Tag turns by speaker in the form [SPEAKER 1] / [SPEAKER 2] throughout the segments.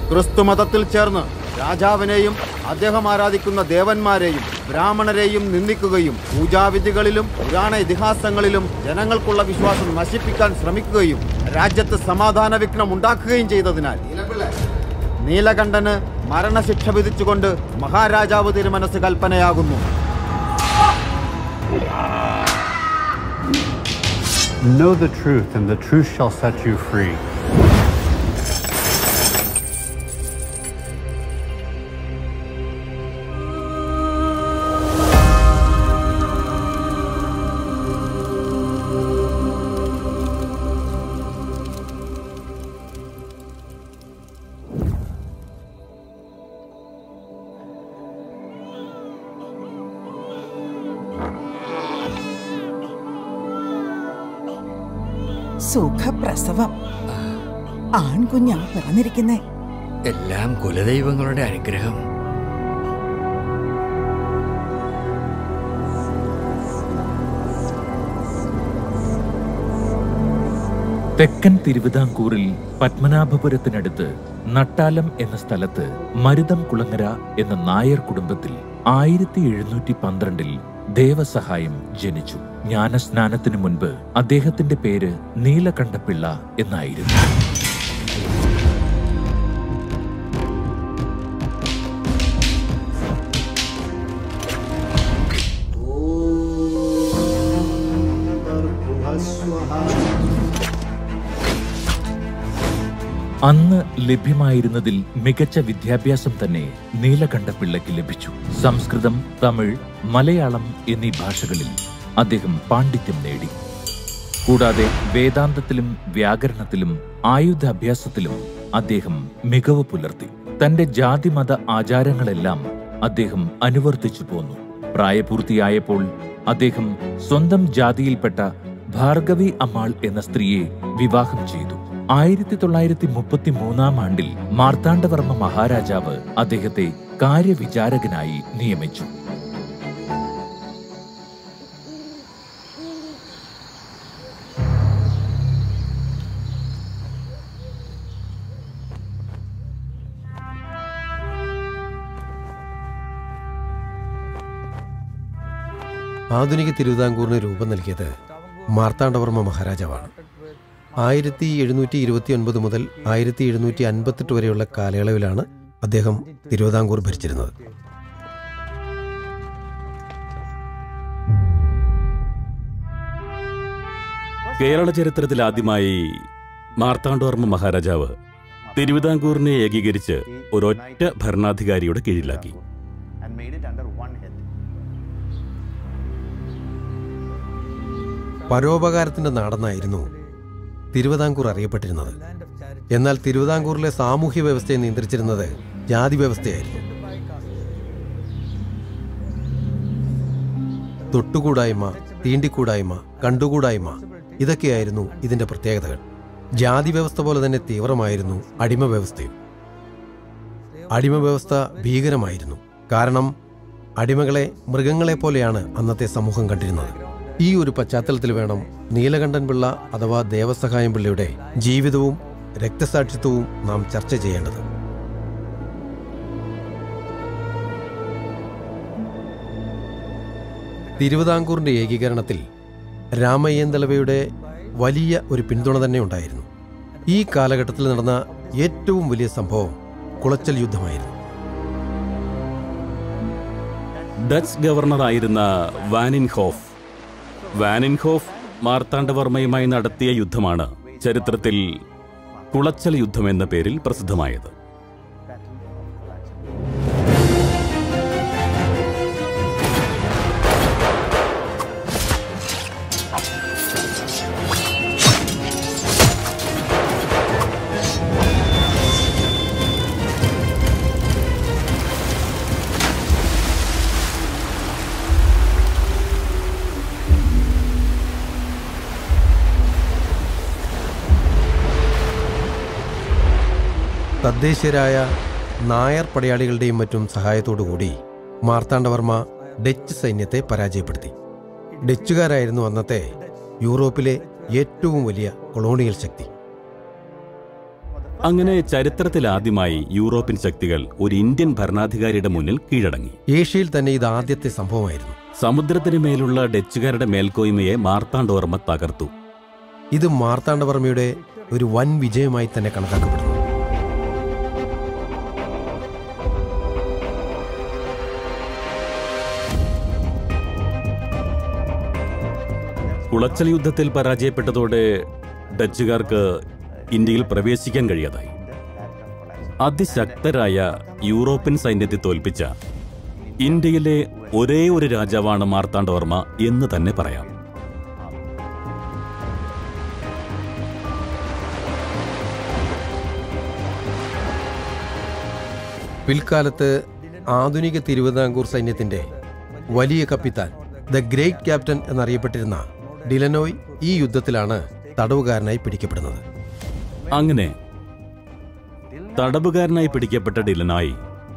[SPEAKER 1] ക്രിസ്തുമതത്തിൽ ചേർന്ന് രാജാവിനെയും അദ്ദേഹം ആരാധിക്കുന്ന ദേവന്മാരെയും ബ്രാഹ്മണരെയും നിന്ദിക്കുകയും പൂജാവിധികളിലും പുരാണ ഇതിഹാസങ്ങളിലും ജനങ്ങൾക്കുള്ള വിശ്വാസം നശിപ്പിക്കാൻ ശ്രമിക്കുകയും രാജ്യത്ത് സമാധാന വിഘ്നം ഉണ്ടാക്കുകയും ചെയ്തതിനാൽ നീലകണ്ഠന് മരണശിക്ഷ വിധിച്ചുകൊണ്ട് മഹാരാജാവ് തിരുമനസ് കൽപ്പനയാകുന്നു
[SPEAKER 2] Know the truth, and the truth shall set you free.
[SPEAKER 3] സുഖപ്രസവം ആൺകുഞ്ഞാ പിറന്നിരിക്കുന്നേ
[SPEAKER 4] എല്ലാം കുലദൈവങ്ങളുടെ അനുഗ്രഹം
[SPEAKER 5] തെക്കൻ തിരുവിതാംകൂറിൽ പത്മനാഭപുരത്തിനടുത്ത് നട്ടാലം എന്ന സ്ഥലത്ത് മരുതം കുളങ്ങര എന്ന നായർ കുടുംബത്തിൽ ആയിരത്തി എഴുന്നൂറ്റി പന്ത്രണ്ടിൽ ദേവസഹായം ജനിച്ചു ജ്ഞാനസ്നാനത്തിനു മുൻപ് അദ്ദേഹത്തിന്റെ പേര് നീലകണ്ഠപിള്ള എന്നായിരുന്നു അന്ന് ലഭ്യമായിരുന്നതിൽ മികച്ച വിദ്യാഭ്യാസം തന്നെ നീലകണ്ഠപിള്ളയ്ക്ക് ലഭിച്ചു സംസ്കൃതം തമിഴ് മലയാളം എന്നീ ഭാഷകളിൽ അദ്ദേഹം പാണ്ഡിത്യം നേടി കൂടാതെ വേദാന്തത്തിലും വ്യാകരണത്തിലും ആയുധാഭ്യാസത്തിലും അദ്ദേഹം മികവ് പുലർത്തി തന്റെ ജാതിമത ആചാരങ്ങളെല്ലാം അദ്ദേഹം അനുവർത്തിച്ചു പോന്നു പ്രായപൂർത്തിയായപ്പോൾ അദ്ദേഹം സ്വന്തം ജാതിയിൽപ്പെട്ട ഭാർഗവി അമ്മാൾ എന്ന സ്ത്രീയെ വിവാഹം ചെയ്തു ആയിരത്തി തൊള്ളായിരത്തി മുപ്പത്തി മൂന്നാം ആണ്ടിൽ മാർത്താണ്ഡവർമ്മ മഹാരാജാവ് അദ്ദേഹത്തെ കാര്യവിചാരകനായി നിയമിച്ചു
[SPEAKER 6] ആധുനിക തിരുവിതാംകൂറിന് രൂപം നൽകിയത് മാർത്താണ്ഡവർമ്മ മഹാരാജാവാണ് ആയിരത്തി എഴുന്നൂറ്റി ഇരുപത്തി ഒൻപത് മുതൽ ആയിരത്തി എഴുന്നൂറ്റി അൻപത്തെട്ട് വരെയുള്ള കാലയളവിലാണ് അദ്ദേഹം തിരുവിതാംകൂർ ഭരിച്ചിരുന്നത്
[SPEAKER 7] കേരള ചരിത്രത്തിൽ ആദ്യമായി മാർത്താണ്ഡവർമ്മ മഹാരാജാവ് തിരുവിതാംകൂറിനെ ഏകീകരിച്ച് ഒരൊറ്റ ഭരണാധികാരിയുടെ കീഴിലാക്കി
[SPEAKER 6] പരോപകാരത്തിന്റെ നാടെന്നായിരുന്നു തിരുവിതാംകൂർ അറിയപ്പെട്ടിരുന്നത് എന്നാൽ തിരുവിതാംകൂറിലെ സാമൂഹ്യ വ്യവസ്ഥയെ നിയന്ത്രിച്ചിരുന്നത് ജാതി വ്യവസ്ഥയായിരുന്നു തൊട്ടുകൂടായ്മ തീണ്ടിക്കൂടായ്മ കണ്ടുകൂടായ്മ ഇതൊക്കെയായിരുന്നു ഇതിന്റെ പ്രത്യേകതകൾ ജാതി വ്യവസ്ഥ പോലെ തന്നെ തീവ്രമായിരുന്നു അടിമ വ്യവസ്ഥയും അടിമ വ്യവസ്ഥ ഭീകരമായിരുന്നു കാരണം അടിമകളെ മൃഗങ്ങളെ പോലെയാണ് അന്നത്തെ സമൂഹം കണ്ടിരുന്നത് ഈ ഒരു പശ്ചാത്തലത്തിൽ വേണം നീലകണ്ഠൻ പിള്ള അഥവാ ദേവസഹായം പിള്ളയുടെ ജീവിതവും രക്തസാക്ഷിത്വവും നാം ചർച്ച ചെയ്യേണ്ടത് തിരുവിതാംകൂറിന്റെ ഏകീകരണത്തിൽ രാമയ്യന്തളവയുടെ വലിയ ഒരു പിന്തുണ തന്നെ ഉണ്ടായിരുന്നു ഈ കാലഘട്ടത്തിൽ നടന്ന ഏറ്റവും വലിയ സംഭവം കുളച്ചൽ യുദ്ധമായിരുന്നു
[SPEAKER 7] ഡച്ച് ഗവർണറായിരുന്ന വാനിൻഹോഫ് വാനിൻഹോഫ് മാർത്താണ്ഡവർമ്മയുമായി നടത്തിയ യുദ്ധമാണ് ചരിത്രത്തിൽ കുളച്ചൽ യുദ്ധം എന്ന പേരിൽ പ്രസിദ്ധമായത്
[SPEAKER 6] തദ്ദേശീയരായ നായർ പടയാളികളുടെയും മറ്റും സഹായത്തോടുകൂടി മാർത്താണ്ഡവർമ്മ ഡച്ച് സൈന്യത്തെ പരാജയപ്പെടുത്തി ഡച്ചുകാരായിരുന്നു അന്നത്തെ യൂറോപ്പിലെ ഏറ്റവും വലിയ കൊളോണിയൽ ശക്തി
[SPEAKER 7] അങ്ങനെ ചരിത്രത്തിൽ ആദ്യമായി യൂറോപ്യൻ ശക്തികൾ ഒരു ഇന്ത്യൻ ഭരണാധികാരിയുടെ മുന്നിൽ കീഴടങ്ങി
[SPEAKER 6] ഏഷ്യയിൽ തന്നെ ഇത് ആദ്യത്തെ സംഭവമായിരുന്നു
[SPEAKER 7] സമുദ്രത്തിന് മേലുള്ള ഡച്ചുകാരുടെ മേൽക്കോയ്മയെ മാർത്താണ്ഡവർമ്മ തകർത്തു
[SPEAKER 6] ഇത് മാർത്താണ്ഡവർമ്മയുടെ ഒരു വൻ വിജയമായി തന്നെ കണക്കാക്കപ്പെടുന്നു
[SPEAKER 7] കുളച്ചൽ യുദ്ധത്തിൽ പരാജയപ്പെട്ടതോടെ ഡച്ചുകാർക്ക് ഇന്ത്യയിൽ പ്രവേശിക്കാൻ കഴിയാതായി അതിശക്തരായ യൂറോപ്യൻ സൈന്യത്തെ തോൽപ്പിച്ച ഇന്ത്യയിലെ ഒരേ ഒരു രാജാവാണ് മാർത്താണ്ഡവർമ്മ എന്ന് തന്നെ പറയാം
[SPEAKER 6] പിൽക്കാലത്ത് ആധുനിക തിരുവിതാംകൂർ സൈന്യത്തിന്റെ വലിയ കപ്പിത്താൻ ദ ഗ്രേറ്റ് ക്യാപ്റ്റൻ എന്നറിയപ്പെട്ടിരുന്ന ഡിലനോയ് ഈ യുദ്ധത്തിലാണ് തടവുകാരനായി പിടിക്കപ്പെടുന്നത്
[SPEAKER 7] അങ്ങനെ തടവുകാരനായി പിടിക്കപ്പെട്ട ഡിലനായി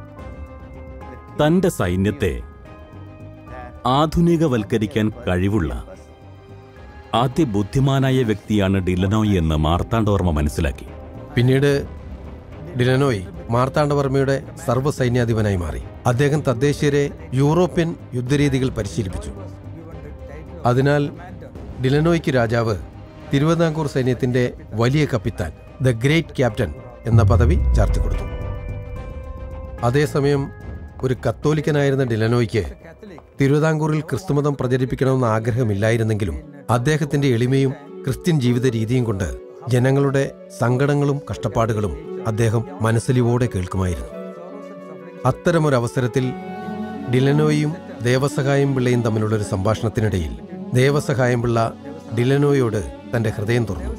[SPEAKER 7] തന്റെ സൈന്യത്തെ ആധുനികവൽക്കരിക്കാൻ കഴിവുള്ള അതിബുദ്ധിമാനായ വ്യക്തിയാണ് ഡിലനോയ് എന്ന് മാർത്താണ്ഡവർമ്മ മനസ്സിലാക്കി
[SPEAKER 6] പിന്നീട് ഡിലനോയ് മാർത്താണ്ഡവർമ്മയുടെ സർവ്വസൈന്യാധിപനായി മാറി അദ്ദേഹം തദ്ദേശീയരെ യൂറോപ്യൻ യുദ്ധരീതികൾ പരിശീലിപ്പിച്ചു അതിനാൽ ഡിലനോയ്ക്ക് രാജാവ് തിരുവിതാംകൂർ സൈന്യത്തിന്റെ വലിയ കപ്പിത്താൻ ദ ഗ്രേറ്റ് ക്യാപ്റ്റൻ എന്ന പദവി ചാർത്തി കൊടുത്തു അതേസമയം ഒരു കത്തോലിക്കനായിരുന്ന ഡിലനോയ്ക്ക് തിരുവിതാംകൂറിൽ ക്രിസ്തുമതം പ്രചരിപ്പിക്കണമെന്ന ആഗ്രഹമില്ലായിരുന്നെങ്കിലും അദ്ദേഹത്തിന്റെ എളിമയും ക്രിസ്ത്യൻ ജീവിത രീതിയും കൊണ്ട് ജനങ്ങളുടെ സങ്കടങ്ങളും കഷ്ടപ്പാടുകളും അദ്ദേഹം മനസ്സലിവോടെ കേൾക്കുമായിരുന്നു അത്തരമൊരവസരത്തിൽ ഡിലനോയും ദേവസഹായം പിള്ളയും തമ്മിലുള്ള ഒരു സംഭാഷണത്തിനിടയിൽ ദേവസഹായം പിള്ള ഡിലനോയോട് തന്റെ ഹൃദയം തുറന്നു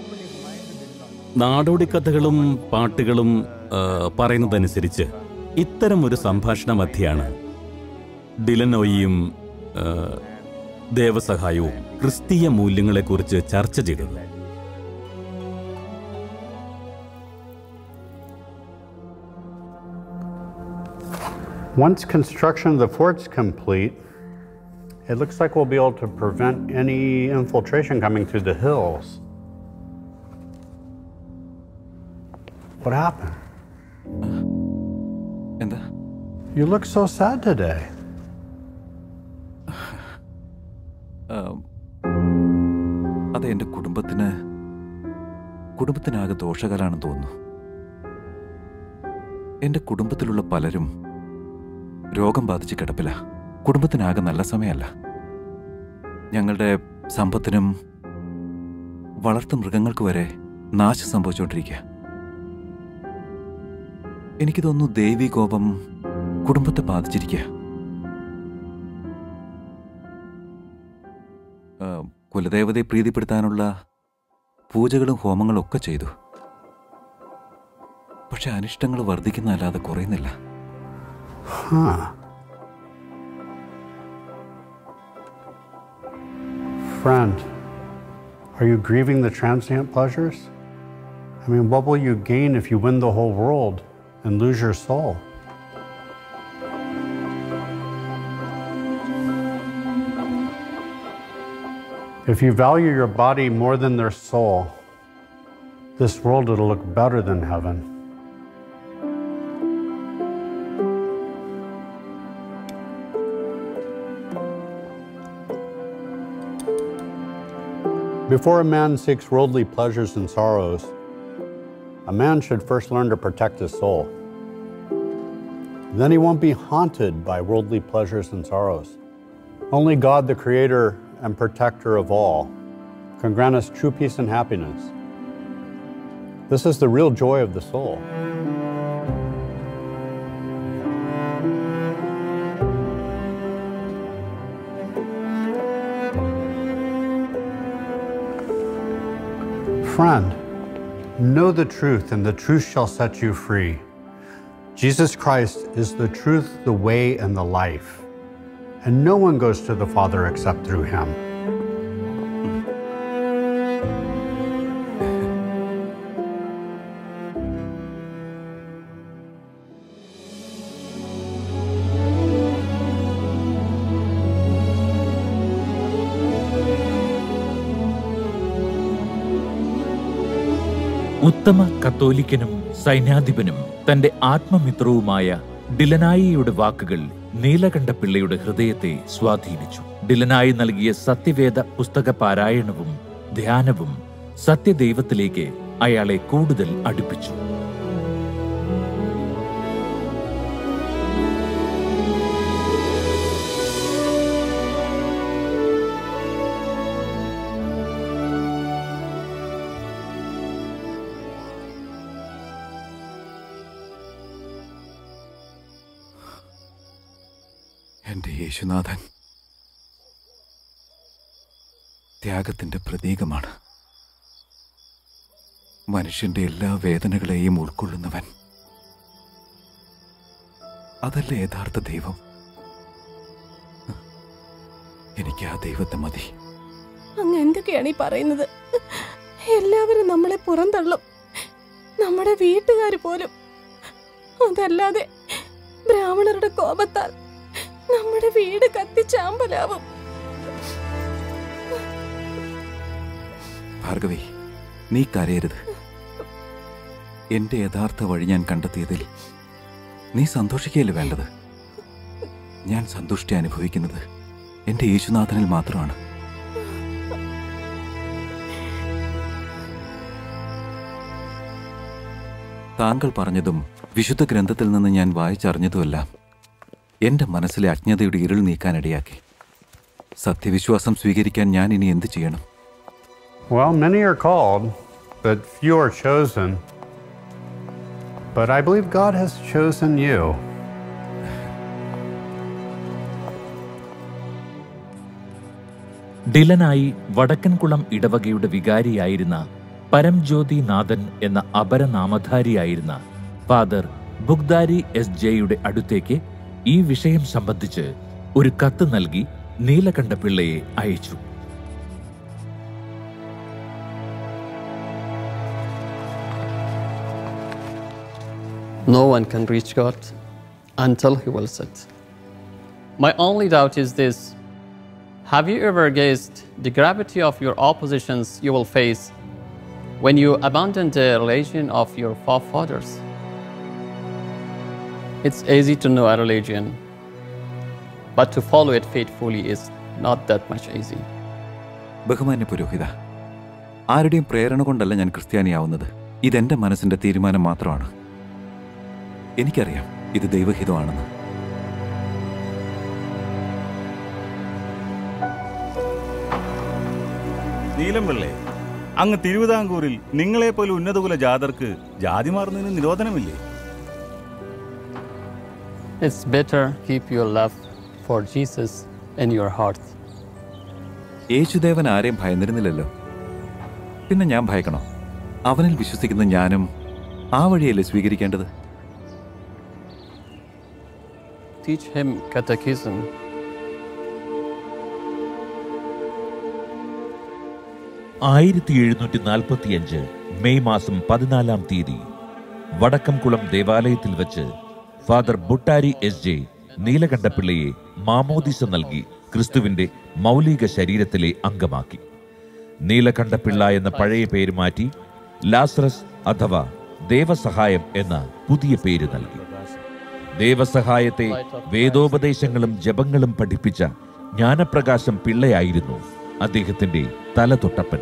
[SPEAKER 7] നാടോടി കഥകളും പാട്ടുകളും ആ, പറയുന്നതനുസരിച്ച് ഇത്തരം ഒരു സംഭാഷണ മധ്യയാണ് ഡിലനോയിയും ആ, ദേവസഹായവും ക്രിസ്തീയ മൂല്യങ്ങളെക്കുറിച്ച് ചർച്ച ചെയ്തത്
[SPEAKER 2] Once construction of the fort's complete, it looks like we'll be able to prevent any infiltration coming through the hills. What happened?
[SPEAKER 8] എന്താ
[SPEAKER 2] You look so sad today.
[SPEAKER 8] അത് എൻ്റെ കുടുംബത്തിന് കുടുംബത്തിനാകെ ദോഷകരാണെന്ന് തോന്നുന്നു എൻ്റെ കുടുംബത്തിലുള്ള പലരും രോഗം ബാധിച്ച് കിടപ്പില്ല കുടുംബത്തിനാകെ നല്ല സമയമല്ല ഞങ്ങളുടെ സമ്പത്തിനും വളർത്തു മൃഗങ്ങൾക്ക് വരെ നാശം സംഭവിച്ചുകൊണ്ടിരിക്കുക എനിക്ക് തോന്നുന്നു ദേവി കോപം കുടുംബത്തെ ബാധിച്ചിരിക്കുക ആ, കുലദേവതയെ പ്രീതിപ്പെടുത്താനുള്ള പൂജകളും ഹോമങ്ങളും ഒക്കെ ചെയ്തു പക്ഷെ അനിഷ്ടങ്ങൾ വർദ്ധിക്കുന്നതല്ലാതെ കുറയുന്നില്ല
[SPEAKER 2] Huh. Friend, are you grieving the transient pleasures? I mean, what will you gain if you win the whole world and lose your soul? If you value your body more than their soul, this world will look better than heaven. Before a man seeks worldly pleasures and sorrows, a man should first learn to protect his soul. Then he won't be haunted by worldly pleasures and sorrows. Only God, the creator and protector of all, can grant us true peace and happiness. This is the real joy of the soul. Friend, know the truth, and the truth shall set you free. Jesus Christ is the truth, the way, and the life. And no one goes to the Father except through him.
[SPEAKER 5] ഉത്തമ കത്തോലിക്കനും സൈന്യാധിപനും തന്റെ ആത്മമിത്രവുമായ ഡിലനായിയുടെ വാക്കുകൾ നീലകണ്ഠപിള്ളയുടെ ഹൃദയത്തെ സ്വാധീനിച്ചു ഡിലനായി നൽകിയ സത്യവേദ പുസ്തക പാരായണവും ധ്യാനവും സത്യദൈവത്തിലേക്ക് അയാളെ കൂടുതൽ അടുപ്പിച്ചു
[SPEAKER 8] എന്റെ യേശുനാഥൻ ത്യാഗത്തിന്റെ പ്രതീകമാണ് മനുഷ്യന്റെ എല്ലാ വേദനകളെയും ഉൾക്കൊള്ളുന്നവൻ അതല്ലേ യഥാർത്ഥ ദൈവം എനിക്ക് ആ ദൈവത്തെ മതി
[SPEAKER 9] അങ്ങ് എന്തൊക്കെയാണ് ഈ പറയുന്നത് എല്ലാവരും നമ്മളെ പുറന്തള്ളും നമ്മുടെ വീട്ടുകാർ പോലും അതല്ലാതെ ബ്രാഹ്മണരുടെ കോപത്താൽ നമ്മുടെ വീട് കത്തിച്ചാമ്പലാവും
[SPEAKER 8] ഭാർഗവി നീ കരയരുത് എന്റെ യഥാർത്ഥ വഴി ഞാൻ കണ്ടെത്തിയതിൽ നീ സന്തോഷിക്കുകയല്ലേ വേണ്ടത് ഞാൻ സന്തുഷ്ടി അനുഭവിക്കുന്നത് എന്റെ യേശുനാഥനിൽ മാത്രമാണ് താങ്കൾ പറഞ്ഞതും വിശുദ്ധ ഗ്രന്ഥത്തിൽ നിന്ന് ഞാൻ വായിച്ചറിഞ്ഞതുമെല്ലാം എന്റെ മനസ്സിലെ അജ്ഞതയുടെ ഇരുൾ നീക്കാനിടയാക്കി സത്യവിശ്വാസം സ്വീകരിക്കാൻ ഞാൻ ഇനി എന്ത് ചെയ്യണം
[SPEAKER 2] Well, many are called, but few are chosen. But I believe God has chosen you.
[SPEAKER 5] ഡിലനായി വടക്കൻകുളം ഇടവകയുടെ വികാരിയായിരുന്ന പരംജ്യോതി നാഥൻ എന്ന അപരനാമധാരിയായിരുന്ന ഫാദർ ബുഗ്ദാരി എസ് ജെയുടെ അടുത്തേക്ക് ഈ വിഷയം സംബന്ധിച്ച് ഒരു കത്ത് നൽകി നീലകണ്ഠപിള്ളയെ അയച്ചു
[SPEAKER 10] No one can reach God until He wills it. My only doubt is this Have you ever guessed the gravity of your oppositions you will face when you abandon the religion of your forefathers? It's easy to know a religion, but to follow it faithfully is not that much easy.
[SPEAKER 8] ബഹുമാന്യ പുരോഹിത ആരുടെയും പ്രേരണ കൊണ്ടല്ല ഞാൻ ക്രിസ്ത്യാനിയാവുന്നത് ഇതെന്റെ മനസ്സിന്റെ തീരുമാനം മാത്രമാണ് എനിക്കറിയാം ഇത് ദൈവഹിതമാണെന്ന്
[SPEAKER 11] നീലംപിള്ളേ അങ്ങ് തിരുവിതാംകൂറിൽ നിങ്ങളെപ്പോലെ ഉന്നതകുല ജാതർക്ക് ജാതി മാറുന്നതിന് നിരോധനമില്ലേ
[SPEAKER 10] It's better keep your love for Jesus in your heart.
[SPEAKER 8] യേശുദേവൻ ആരെയും ഭയന്നിരുന്നില്ലല്ലോ പിന്നെ ഞാൻ ഭയക്കണോ അവനിൽ വിശ്വസിക്കുന്ന ഞാനും ആ വഴിയല്ലേ സ്വീകരിക്കേണ്ടത്
[SPEAKER 10] Teach him catechism.
[SPEAKER 5] ആയിരത്തി എഴുന്നൂറ്റി നാൽപ്പത്തിയഞ്ച് മെയ് മാസം പതിനാലാം തീയതി വടക്കംകുളം ദേവാലയത്തിൽ വച്ച് ഫാദർ ബുട്ടാരി എസ് ജെ നീലകണ്ഠപിള്ളയെ മാമോദിസ നൽകി ക്രിസ്തുവിന്റെ മൗലിക ശരീരത്തിലെ അംഗമാക്കി നീലകണ്ഠപിള്ള എന്ന പഴയ പേര് മാറ്റി ലാസ്രസ് അഥവാ ദേവസഹായം എന്ന പുതിയ പേര് നൽകി ദേവസഹായത്തെ വേദോപദേശങ്ങളും ജപങ്ങളും പഠിപ്പിച്ച ജ്ഞാനപ്രകാശം പിള്ളയായിരുന്നു അദ്ദേഹത്തിന്റെ തലതൊട്ടപ്പൻ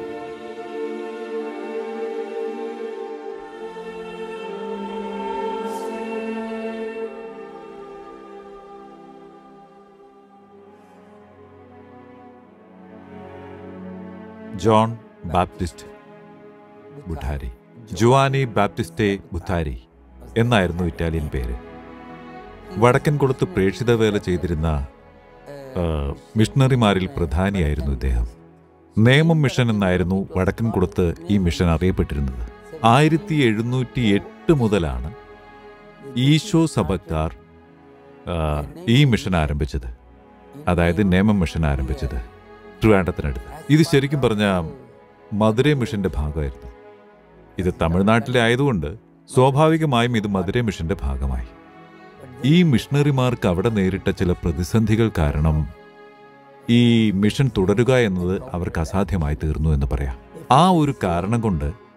[SPEAKER 12] John Baptist Buttari Giovanni Battista Buttari എന്നായിരുന്നു ഇറ്റാലിയൻ പേര് വടക്കൻ കുളത്ത് പ്രേക്ഷിത വേല ചെയ്തിരുന്ന ആ, മിഷണറിമാരിൽ പ്രധാനിയായിരുന്നു ഇദ്ദേഹം നേമം മിഷൻ എന്നായിരുന്നു വടക്കൻ കുളത്ത് ഈ മിഷൻ അറിയപ്പെട്ടിരുന്നത് ആയിരത്തി എഴുന്നൂറ്റി എട്ട് മുതലാണ് ഈശോ സഭക്കാർ ആ, ഈ മിഷൻ ആരംഭിച്ചത് അതായത് നേമം മിഷൻ ആരംഭിച്ചത് ട്രിവാൻഡത്തിനടുത്ത് ഇത് ശരിക്കും പറഞ്ഞ മധുരൈ മിഷന്റെ ഭാഗമായിരുന്നു ഇത് തമിഴ്നാട്ടിലെ ആയതുകൊണ്ട് സ്വാഭാവികമായും ഇത് മധുരൈ മിഷന്റെ ഭാഗമായി ഈ മിഷണറിമാർക്ക് അവിടെ നേരിട്ട ചില പ്രതിസന്ധികൾ കാരണം ഈ മിഷൻ തുടരുക എന്നത് അവർക്ക് അസാധ്യമായി തീർന്നു എന്ന് പറയാം ആ ഒരു കാരണം കൊണ്ട്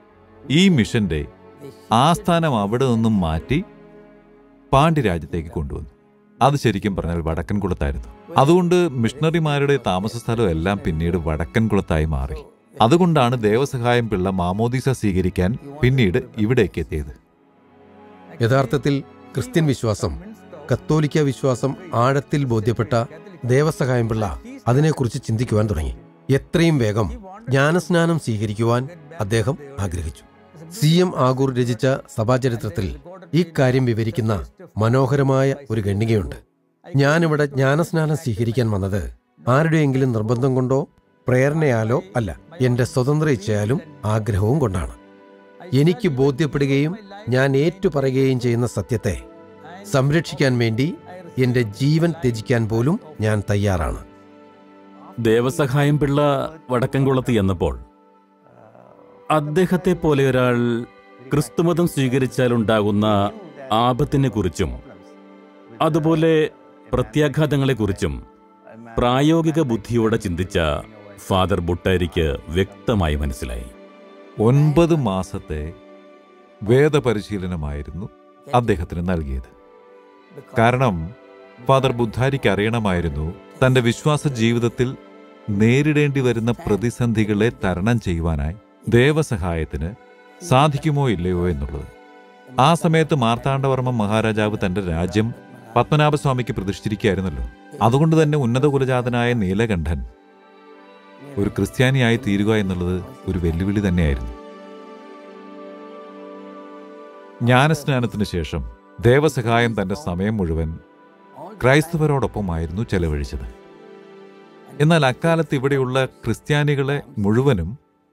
[SPEAKER 12] ഈ മിഷന്റെ ആസ്ഥാനം അവിടെ നിന്നും മാറ്റി പാണ്ഡ്യരാജ്യത്തേക്ക് കൊണ്ടുവന്നു അത് ശരിക്കും പറഞ്ഞാൽ വടക്കൻകുളത്തായിരുന്നു അതുകൊണ്ട് മിഷണറിമാരുടെ താമസ സ്ഥലം എല്ലാം പിന്നീട് വടക്കൻകുളത്തായി മാറി അതുകൊണ്ടാണ് ദേവസഹായം പിള്ള മാമോദീസ സ്വീകരിക്കാൻ പിന്നീട് ഇവിടേക്ക് എത്തിയത്
[SPEAKER 6] യഥാർത്ഥത്തിൽ ക്രിസ്ത്യൻ വിശ്വാസം കത്തോലിക്ക വിശ്വാസം ആഴത്തിൽ ബോധ്യപ്പെട്ട ദേവസഹായം പിള്ള അതിനെക്കുറിച്ച് ചിന്തിക്കുവാൻ തുടങ്ങി എത്രയും വേഗം ജ്ഞാനസ്നാനം സ്വീകരിക്കുവാൻ അദ്ദേഹം ആഗ്രഹിച്ചു സി എം ആഗൂർ രചിച്ച സഭാചരിത്രത്തിൽ ഈ കാര്യം വിവരിക്കുന്ന മനോഹരമായ ഒരു ഖണ്ഡികയുണ്ട് ഞാനിവിടെ ജ്ഞാനസ്നാനം സ്വീകരിക്കാൻ വന്നത് ആരുടെയെങ്കിലും നിർബന്ധം കൊണ്ടോ പ്രേരണയാലോ അല്ല എന്റെ സ്വതന്ത്ര ഇച്ഛയാലും ആഗ്രഹവും കൊണ്ടാണ് എനിക്ക് ബോധ്യപ്പെടുകയും ഞാൻ ഏറ്റുപറയുകയും ചെയ്യുന്ന സത്യത്തെ സംരക്ഷിക്കാൻ വേണ്ടി എന്റെ ജീവൻ ത്യജിക്കാൻ പോലും ഞാൻ തയ്യാറാണ്
[SPEAKER 7] ദേവസഹായം പിള്ള വടക്കൻകുളത്ത് എന്നപ്പോൾ അദ്ദേഹത്തെ പോലെ ഒരാൾ ക്രിസ്തുമതം സ്വീകരിച്ചാലുണ്ടാകുന്ന ആപത്തിനെ കുറിച്ചും അതുപോലെ പ്രത്യാഘാതങ്ങളെക്കുറിച്ചും പ്രായോഗിക ബുദ്ധിയോടെ ചിന്തിച്ച ഫാദർ ബുട്ടാരിക്ക് വ്യക്തമായി മനസ്സിലായി
[SPEAKER 12] ഒൻപത് മാസത്തെ വേദപരിശീലനമായിരുന്നു അദ്ദേഹത്തിന് നൽകിയത് കാരണം ഫാദർ ബുദ്ധാരിക്ക് അറിയണമായിരുന്നു തന്റെ വിശ്വാസ ജീവിതത്തിൽ നേരിടേണ്ടി വരുന്ന പ്രതിസന്ധികളെ തരണം ചെയ്യുവാനായി ദേവസഹായത്തിന് സാധിക്കുമോ ഇല്ലയോ എന്നുള്ളത് ആ സമയത്ത് മാർത്താണ്ഡവർമ്മ മഹാരാജാവ് തന്റെ രാജ്യം പത്മനാഭസ്വാമിക്ക് പ്രതിഷ്ഠിച്ചിരിക്കുകയായിരുന്നല്ലോ അതുകൊണ്ട് തന്നെ ഉന്നത കുലജാതനായ നീലകണ്ഠൻ ഒരു ക്രിസ്ത്യാനിയായി തീരുക എന്നുള്ളത് ഒരു വെല്ലുവിളി തന്നെയായിരുന്നു ജ്ഞാനസ്നാനത്തിന് ശേഷം ദേവസഹായം തന്റെ സമയം മുഴുവൻ ക്രൈസ്തവരോടൊപ്പമായിരുന്നു ചെലവഴിച്ചത് എന്നാൽ അക്കാലത്ത് ഇവിടെയുള്ള ക്രിസ്ത്യാനികളെ മുഴുവനും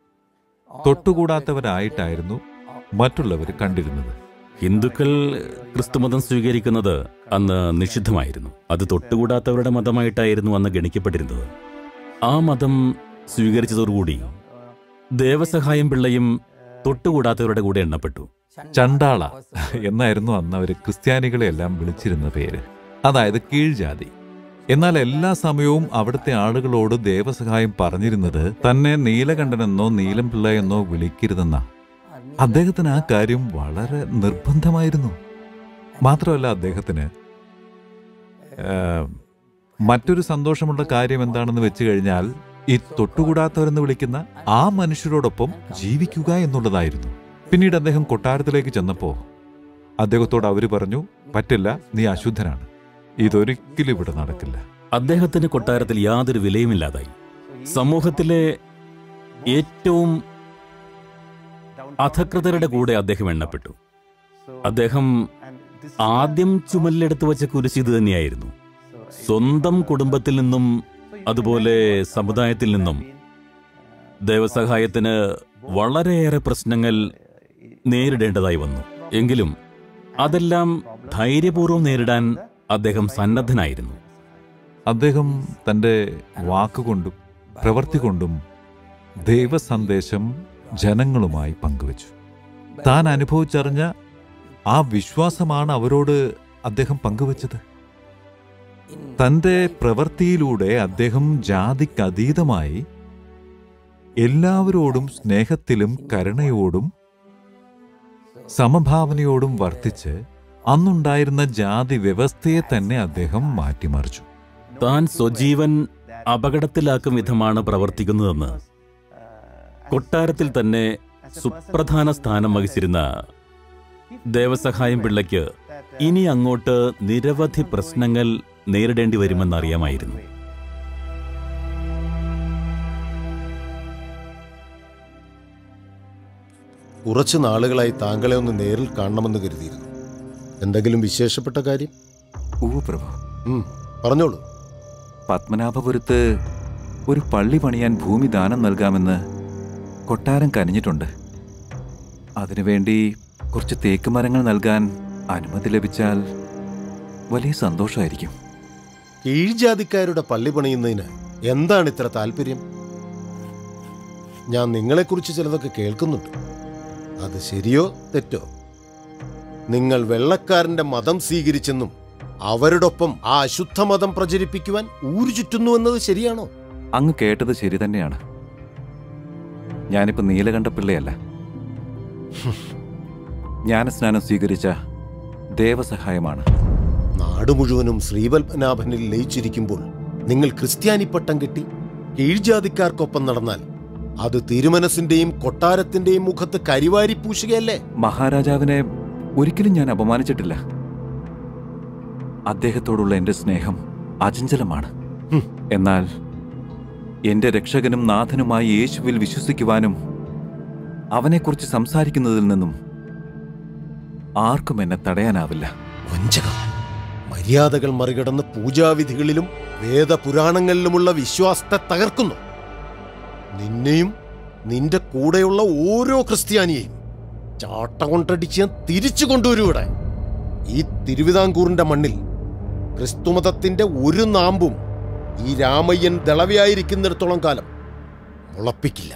[SPEAKER 12] തൊട്ടുകൂടാത്തവരായിട്ടായിരുന്നു മറ്റുള്ളവർ കണ്ടിരുന്നത്
[SPEAKER 7] ഹിന്ദുക്കൾ ക്രിസ്തുമതം സ്വീകരിക്കുന്നത് അന്ന് നിഷിദ്ധമായിരുന്നു അത് തൊട്ടുകൂടാത്തവരുടെ മതമായിട്ടായിരുന്നു അന്ന് ഗണിക്കപ്പെട്ടിരുന്നത് ആ മതം സ്വീകരിച്ചതോടുകൂടി ദേവസഹായം പിള്ളയും തൊട്ടുകൂടാത്തവരുടെ കൂടെ എണ്ണപ്പെട്ടു
[SPEAKER 12] ചണ്ടാള എന്നായിരുന്നു അന്ന് അവർ ക്രിസ്ത്യാനികളെ എല്ലാം വിളിച്ചിരുന്ന പേര് അതായത് കീഴ്ജാതി എന്നാൽ എല്ലാ സമയവും അവിടുത്തെ ആളുകളോട് ദേവസഹായം പറഞ്ഞിരുന്നത് തന്നെ നീലകണ്ഠനെന്നോ നീലം പിള്ള എന്നോ വിളിക്കരുതെന്ന അദ്ദേഹത്തിന് ആ കാര്യം വളരെ നിർബന്ധമായിരുന്നു മാത്രമല്ല അദ്ദേഹത്തിന് ആ, മറ്റൊരു സന്തോഷമുള്ള കാര്യം എന്താണെന്ന് വെച്ച് കഴിഞ്ഞാൽ ഈ തൊട്ടുകൂടാത്തവരെന്ന് വിളിക്കുന്ന ആ മനുഷ്യരോടൊപ്പം ജീവിക്കുക എന്നുള്ളതായിരുന്നു പിന്നീട് അദ്ദേഹം കൊട്ടാരത്തിലേക്ക് ചെന്നപ്പോ അദ്ദേഹത്തോട് അവര് പറഞ്ഞു പറ്റില്ല നീ അശുദ്ധനാണ് ഇതൊരിക്കലും ഇവിടെ നടക്കില്ല
[SPEAKER 7] അദ്ദേഹത്തിന് കൊട്ടാരത്തിൽ യാതൊരു വിലയുമില്ലാതായി സമൂഹത്തിലെ ഏറ്റവും അധകൃതരുടെ കൂടെ അദ്ദേഹം എണ്ണപ്പെട്ടു അദ്ദേഹം ആദ്യം ചുമലിലെടുത്ത് വച്ച കുരിശ് ഇത് തന്നെയായിരുന്നു സ്വന്തം കുടുംബത്തിൽ നിന്നും അതുപോലെ സമുദായത്തിൽ നിന്നും ദേവസഹായത്തിന് വളരെയേറെ പ്രശ്നങ്ങൾ നേരിടേണ്ടതായി വന്നു എങ്കിലും അതെല്ലാം ധൈര്യപൂർവ്വം നേരിടാൻ അദ്ദേഹം സന്നദ്ധനായിരുന്നു
[SPEAKER 12] അദ്ദേഹം തന്റെ വാക്കുകൊണ്ടും പ്രവൃത്തി കൊണ്ടും ദൈവസന്ദേശം ജനങ്ങളുമായി പങ്കുവച്ചു താൻ അനുഭവിച്ചറിഞ്ഞ ആ വിശ്വാസമാണ് അവരോട് അദ്ദേഹം പങ്കുവച്ചത് തന്റെ പ്രവൃത്തിയിലൂടെ അദ്ദേഹം ജാതിക്കതീതമായി എല്ലാവരോടും സ്നേഹത്തിലും കരുണയോടും സമഭാവനയോടും വർത്തിച്ച് അന്നുണ്ടായിരുന്ന ജാതി വ്യവസ്ഥയെ തന്നെ അദ്ദേഹം മാറ്റിമറിച്ചു
[SPEAKER 7] താൻ സ്വജീവൻ അപകടത്തിലാക്കും വിധമാണ് പ്രവർത്തിക്കുന്നതെന്ന് കൊട്ടാരത്തിൽ തന്നെ സുപ്രധാന സ്ഥാനം വഹിച്ചിരുന്ന ദേവസഹായം പിള്ളയ്ക്ക് ഇനി അങ്ങോട്ട് നിരവധി പ്രശ്നങ്ങൾ നേരിടേണ്ടി വരുമെന്നറിയാമായിരുന്നു
[SPEAKER 13] കുറച്ചു നാളുകളായി താങ്കളെ ഒന്ന് നേരിൽ കാണണമെന്ന് കരുതിയിരുന്നു എന്തെങ്കിലും വിശേഷപ്പെട്ട കാര്യം
[SPEAKER 8] ഉവ്വ് പ്രഭു
[SPEAKER 13] ഉം, പറഞ്ഞോളൂ
[SPEAKER 8] പത്മനാഭപുരത്ത് ഒരു പള്ളി പണിയാൻ ഭൂമി ദാനം നൽകാമെന്ന് കൊട്ടാരം കനിഞ്ഞിട്ടുണ്ട് അതിനുവേണ്ടി കുറച്ച് തേക്ക് മരങ്ങൾ നൽകാൻ അനുമതി ലഭിച്ചാൽ വലിയ സന്തോഷമായിരിക്കും
[SPEAKER 13] കീഴ്ജാതിക്കാരുടെ പള്ളി പണിയുന്നതിന് എന്താണ് ഇത്ര താല്പര്യം ഞാൻ നിങ്ങളെക്കുറിച്ച് ചിലതൊക്കെ കേൾക്കുന്നുണ്ട് അത് ശരിയോ തെറ്റോ നിങ്ങൾ വെള്ളക്കാരന്റെ മതം സ്വീകരിച്ചെന്നും അവരോടൊപ്പം ആ അശുദ്ധ മതം പ്രചരിപ്പിക്കുവാൻ ഊരു ചുറ്റുന്നു എന്നത് ശരിയാണോ
[SPEAKER 8] അങ്ങ് കേട്ടത് ശരി തന്നെയാണ് ഞാനിപ്പോ നീലകണ്ഠ പിള്ളയല്ല ജ്ഞാനസ്നാനം സ്വീകരിച്ച ദേവസഹായമാണ്
[SPEAKER 13] നാട് മുഴുവനും ശ്രീപത്മനാഭനിൽ ലയിച്ചിരിക്കുമ്പോൾ നിങ്ങൾ ക്രിസ്ത്യാനി പട്ടം കെട്ടി കീഴ്ജാതിക്കാർക്കൊപ്പം നടന്നാൽ അത് തിരുമനസിന്റെയും കൊട്ടാരത്തിന്റെയും മുഖത്ത് കരിവാരി പൂശുകയല്ലേ
[SPEAKER 8] മഹാരാജാവിനെ ഒരിക്കലും ഞാൻ അപമാനിച്ചിട്ടില്ല അദ്ദേഹത്തോടുള്ള എന്റെ സ്നേഹം അചഞ്ചലമാണ് എന്നാൽ എന്റെ രക്ഷകനും നാഥനുമായി യേശുവിൽ വിശ്വസിക്കുവാനും അവനെക്കുറിച്ച് സംസാരിക്കുന്നതിൽ നിന്നും ആർക്കും എന്നെ തടയാനാവില്ല
[SPEAKER 13] വഞ്ചക മര്യാദകൾ മറികടന്ന് പൂജാവിധികളിലും വേദപുരാണങ്ങളിലുമുള്ള വിശ്വാസത്തെ തകർക്കുന്നു നിന്നെയും നിന്റെ കൂടെയുള്ള ഓരോ ക്രിസ്ത്യാനിയെയും ചാട്ട കൊണ്ടടിച്ച് ഞാൻ തിരിച്ചു കൊണ്ടുവരും ഇവിടെ ഈ തിരുവിതാംകൂറിന്റെ മണ്ണിൽ ക്രിസ്തുമതത്തിന്റെ ഒരു നാമ്പും ഈ രാമയ്യൻ ദളവയായിരിക്കുന്നിടത്തോളം കാലം മുളപ്പിക്കില്ല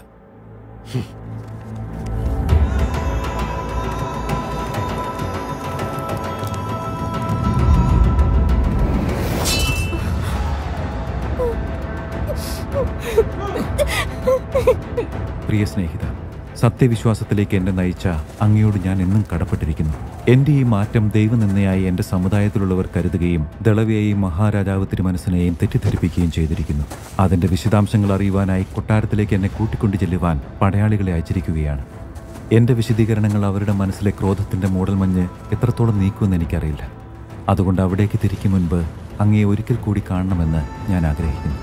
[SPEAKER 8] പ്രിയ സ്നേഹിത സത്യവിശ്വാസത്തിലേക്ക് എന്നെ നയിച്ച അങ്ങയോട് ഞാൻ എന്നും കടപ്പെട്ടിരിക്കുന്നു എന്റെ ഈ മാറ്റം ദൈവനിന്ദയായി എന്റെ സമുദായത്തിലുള്ളവർ കരുതുകയും ദളവയെയും മഹാരാജാവ് തിരുമനസിനെയും തെറ്റിദ്ധരിപ്പിക്കുകയും ചെയ്തിരിക്കുന്നു അതിന്റെ വിശദാംശങ്ങൾ അറിയുവാനായി കൊട്ടാരത്തിലേക്ക് എന്നെ കൂട്ടിക്കൊണ്ടു ചെല്ലുവാൻ പടയാളികളെ അയച്ചിരിക്കുകയാണ് എന്റെ വിശദീകരണങ്ങൾ അവരുടെ മനസ്സിലെ ക്രോധത്തിന്റെ മൂടൽമഞ്ഞ് എത്രത്തോളം നീക്കുമെന്ന് എനിക്കറിയില്ല അതുകൊണ്ട് അവിടേക്ക് തിരിക്കും മുൻപ് അങ്ങയെ ഒരിക്കൽ കൂടി കാണണമെന്ന് ഞാൻ ആഗ്രഹിക്കുന്നു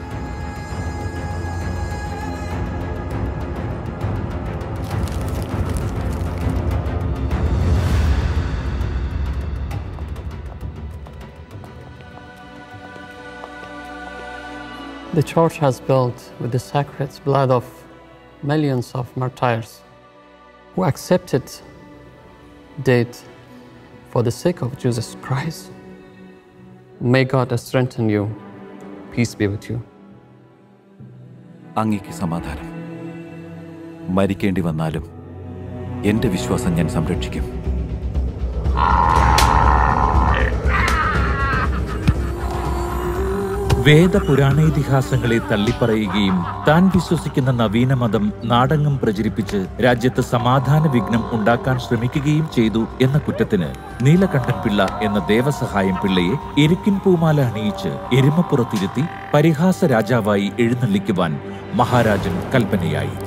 [SPEAKER 10] The church has built with the sacred blood of millions of martyrs who accepted death for the sake of Jesus Christ. May God strengthen you. Peace be with you.
[SPEAKER 8] അങ്ങേക്ക് സമാധാനം മരിക്കേണ്ടി വന്നാലും എന്റെ വിശ്വാസം ഞാൻ സംരക്ഷിക്കും
[SPEAKER 5] വേദപുരാണേതിഹാസങ്ങളെ തള്ളിപ്പറയുകയും താൻ വിശ്വസിക്കുന്ന നവീന മതം നാടകം പ്രചരിപ്പിച്ച് രാജ്യത്ത് സമാധാന വിഘ്നം ഉണ്ടാക്കാൻ ശ്രമിക്കുകയും ചെയ്തു എന്ന കുറ്റത്തിന് നീലകണ്ഠൻ പിള്ള എന്ന ദേവസഹായം പിള്ളയെ എരുക്കിൻ പൂമാല അണിയിച്ച് എരുമപ്പുറത്തിരുത്തി പരിഹാസ രാജാവായി എഴുന്നള്ളിക്കുവാൻ മഹാരാജൻ കൽപ്പനയായി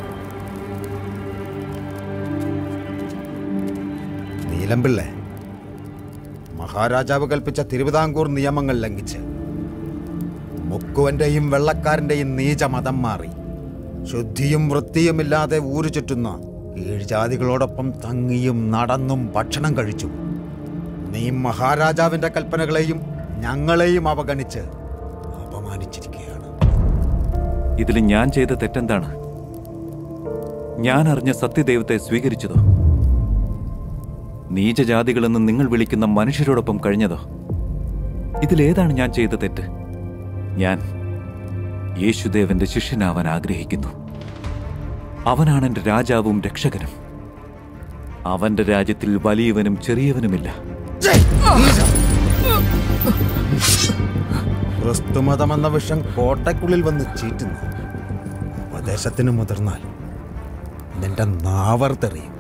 [SPEAKER 1] നീലംപിള്ളെ മഹാരാജാവ് കൽപ്പിച്ച തിരുവിതാംകൂർ നിയമങ്ങൾ ലംഘിച്ച് മുക്കുവന്റെയും വെള്ളക്കാരന്റെയും നീച മതം മാറി ശുദ്ധിയും വൃത്തിയുമില്ലാതെ ഊരു ചുറ്റുന്ന കീഴ്ജാതികളോടൊപ്പം തങ്ങിയും നടന്നും ഭക്ഷണം കഴിച്ചു നീ മഹാരാജാവിന്റെ കൽപ്പനകളെയും ഞങ്ങളെയും അവഗണിച്ച് അപമാനിച്ചിരിക്കുകയാണ്
[SPEAKER 8] ഇതിൽ ഞാൻ ചെയ്ത തെറ്റെന്താണ് ഞാൻ അറിഞ്ഞ സത്യദൈവത്തെ സ്വീകരിച്ചതോ നീചജാതികളെന്ന് നിങ്ങൾ വിളിക്കുന്ന മനുഷ്യരോടൊപ്പം കഴിഞ്ഞതോ ഇതിലേതാണ് ഞാൻ ചെയ്ത തെറ്റ് ഞാൻ യേശുദേവന്റെ ശിഷ്യനാവാൻ ആഗ്രഹിക്കുന്നു അവനാണ് എൻ്റെ രാജാവും രക്ഷകനും അവന്റെ രാജ്യത്തിൽ വലിയവനും ചെറിയവനുമില്ല
[SPEAKER 1] ക്രിസ്തുമതമെന്ന വിഷം കോട്ടയ്ക്കുള്ളിൽ വന്ന് ചീറ്റുന്നു ഉപദേശത്തിന് മുതിർന്നാൽ നിന്റെ നാവർ തെറിയും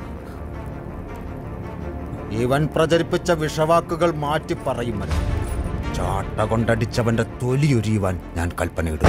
[SPEAKER 1] ഇവൻ പ്രചരിപ്പിച്ച വിഷവാക്കുകൾ മാറ്റി പറയും വരെ ചാട്ട കൊണ്ടടിച്ചവന്റെ തൊലിയൊരിയുവാൻ ഞാൻ കൽപ്പനയിടും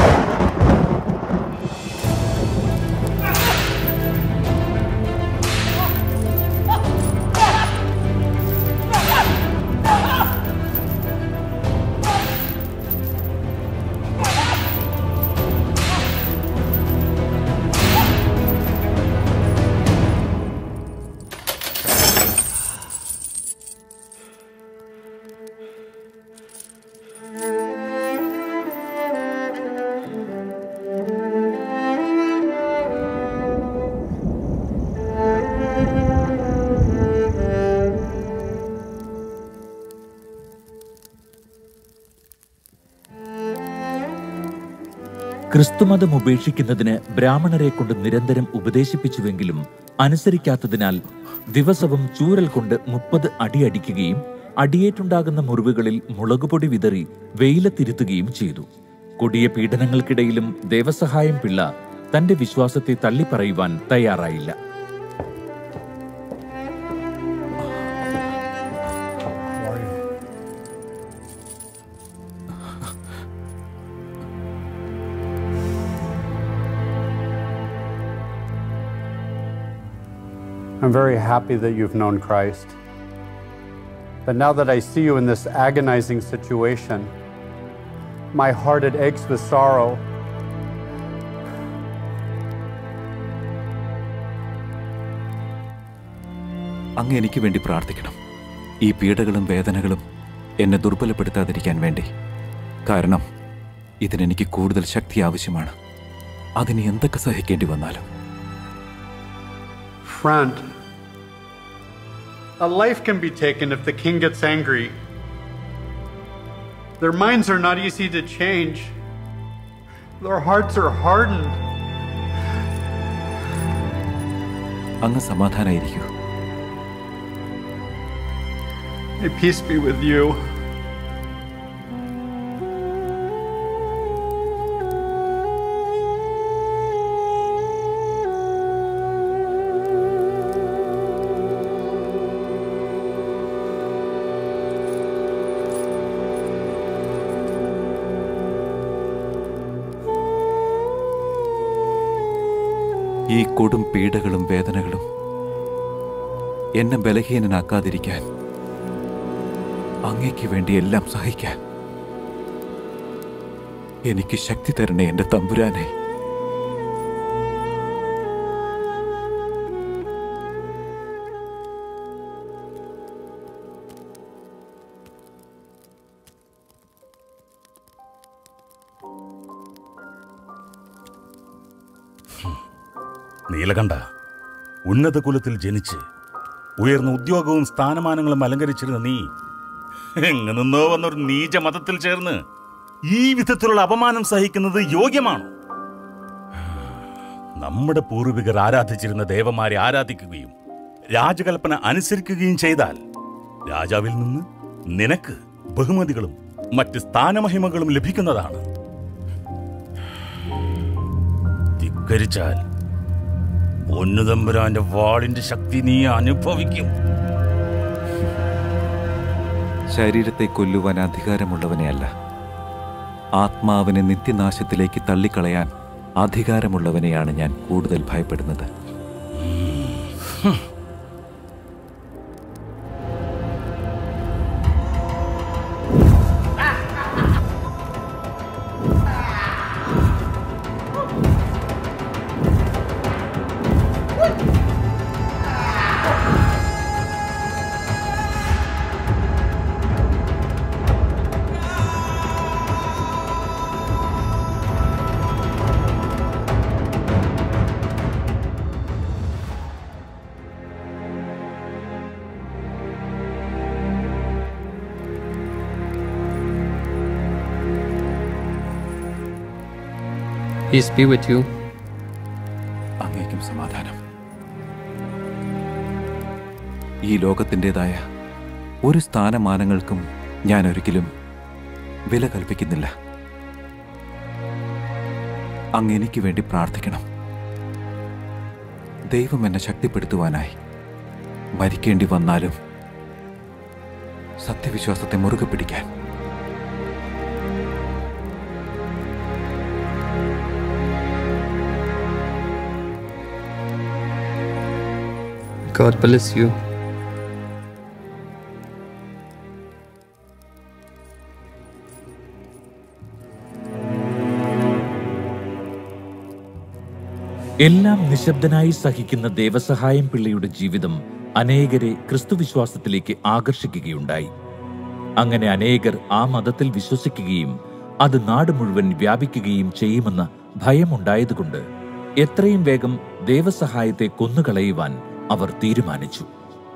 [SPEAKER 5] ക്രിസ്തുമതം ഉപേക്ഷിക്കുന്നതിന് ബ്രാഹ്മണരെ കൊണ്ട് നിരന്തരം ഉപദേശിപ്പിച്ചുവെങ്കിലും അനുസരിക്കാത്തതിനാൽ ദിവസവും ചൂരൽ കൊണ്ട് മുപ്പത് അടി അടിക്കുകയും അടിയേറ്റുണ്ടാകുന്ന മുറിവുകളിൽ മുളകുപൊടി വിതറി വെയിലത്തിരുത്തുകയും ചെയ്തു കൊടിയ പീഡനങ്ങൾക്കിടയിലും ദേവസഹായം പിള്ള തന്റെ വിശ്വാസത്തെ തള്ളിപ്പറയുവാൻ തയ്യാറായില്ല
[SPEAKER 2] I'm very happy that you've known Christ. But now that I see you in this agonizing situation, my heart it aches with sorrow.
[SPEAKER 8] അങ്ങ് എനിക്ക് വേണ്ടി പ്രാർത്ഥിക്കണം ഈ പീഡകളും വേദനകളും എന്നെ ദുർബലപ്പെടുത്താതിരിക്കാൻ വേണ്ടി കാരണം ഇതിനെനിക്ക് കൂടുതൽ ശക്തി ആവശ്യമാണ് അതിന് എന്തൊക്കെ സഹിക്കേണ്ടി വന്നാലും
[SPEAKER 2] Friend, a life can be taken if the king gets angry. Their minds are not easy to change, their hearts are hardened.
[SPEAKER 8] അങ്ങ് സമാധാനായിരിക്കൂ
[SPEAKER 2] May peace be with you.
[SPEAKER 8] ഈ കൊടും പീഡകളും വേദനകളും എന്നെ ബലഹീനനാക്കാതിരിക്കാൻ അങ്ങയ്ക്ക് വേണ്ടി എല്ലാം സഹിക്കാൻ എനിക്ക് ശക്തി തരണേ എന്റെ തമ്പുരാനെ
[SPEAKER 11] നീലകണ്ഠ ഉന്നത കുലത്തിൽ ജനിച്ച് ഉയർന്ന ഉദ്യോഗവും സ്ഥാനമാനങ്ങളും അലങ്കരിച്ചിരുന്ന നീ എങ്ങു നിന്നോ വന്നൊരു നീച മതത്തിൽ ചേർന്ന് ഈ വിധത്തിലുള്ള അപമാനം സഹിക്കുന്നത് യോഗ്യമാണോ നമ്മുടെ പൂർവികർ ആരാധിച്ചിരുന്ന ദേവന്മാരെ ആരാധിക്കുകയും രാജകൽപ്പന അനുസരിക്കുകയും ചെയ്താൽ രാജാവിൽ നിന്ന് നിനക്ക് ബഹുമതികളും മറ്റ് സ്ഥാനമഹിമകളും ലഭിക്കുന്നതാണ് ധിക്കരിച്ചാൽ പൊന്നുതമ്പുരാന്റെ വാളിന്റെ ശക്തി നീ അനുഭവിക്കും
[SPEAKER 8] ശരീരത്തെ കൊല്ലുവാൻ അധികാരമുള്ളവനെയല്ല ആത്മാവിനെ നിത്യനാശത്തിലേക്ക് തള്ളിക്കളയാൻ അധികാരമുള്ളവനെയാണ് ഞാൻ കൂടുതൽ ഭയപ്പെടുന്നത്
[SPEAKER 10] Peace be with you.
[SPEAKER 8] അങ്ങേക്കും സമാധാനം ഈ ലോകത്തിൻ്റെതായ ഒരു സ്ഥാനമാനങ്ങൾക്കും ഞാൻ ഒരിക്കലും വില കൽപ്പിക്കുന്നില്ല അങ്ങ് എനിക്ക് വേണ്ടി പ്രാർത്ഥിക്കണം ദൈവം എന്നെ ശക്തിപ്പെടുത്തുവാനായി മരിക്കേണ്ടി വന്നാലും സത്യവിശ്വാസത്തെ മുറുകെ പിടിക്കാൻ
[SPEAKER 10] God bless you.
[SPEAKER 5] എല്ലാം നിശബ്ദനായി സഹിക്കുന്ന ദേവസഹായം പിള്ളയുടെ ജീവിതം അനേകരെ ക്രിസ്തുവിശ്വാസത്തിലേക്ക് ആകർഷിക്കുകയുണ്ടായി അങ്ങനെ അനേകർ ആ മതത്തിൽ വിശ്വസിക്കുകയും അത് നാട് മുഴുവൻ വ്യാപിക്കുകയും ചെയ്യുമെന്ന ഭയമുണ്ടായതുകൊണ്ട് എത്രയും വേഗം ദേവസഹായത്തെ കൊന്നുകളയുവാൻ അവർ തീരുമാനിച്ചു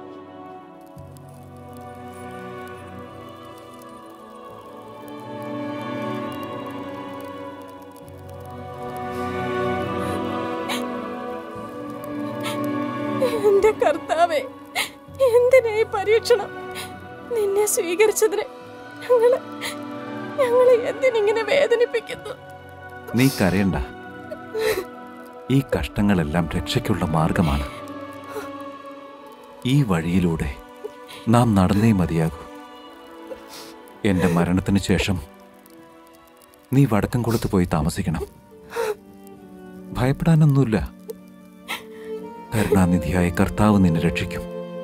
[SPEAKER 9] എന്റെ കർത്താവേ എന്തിനാ ഈ പരീക്ഷണം നിന്നെ സ്വീകരിച്ചതിന് ഞങ്ങള് ഞങ്ങളെ എന്തിനിങ്ങനെ വേദനിപ്പിക്കുന്നു
[SPEAKER 8] നീ കരയണ്ട ഈ കഷ്ടങ്ങളെല്ലാം രക്ഷയ്ക്കുള്ള മാർഗമാണ് ഈ വഴിയിലൂടെ നാം നടന്നേ മതിയാകൂ എന്റെ മരണത്തിന് ശേഷം നീ വടക്കംകുളത്ത് പോയി താമസിക്കണം ഭയപ്പെടാനൊന്നുമില്ല കരുണാനിധിയായ കർത്താവ് നിന്നെ രക്ഷിക്കും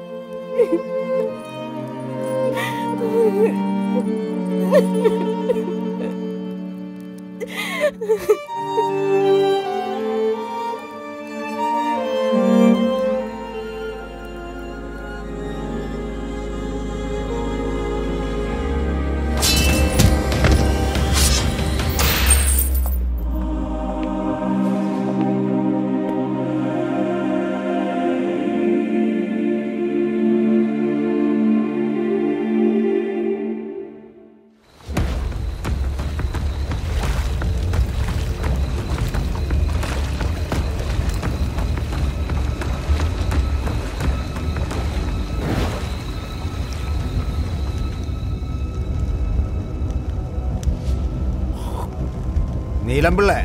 [SPEAKER 1] നീലമ്പിള്ളേ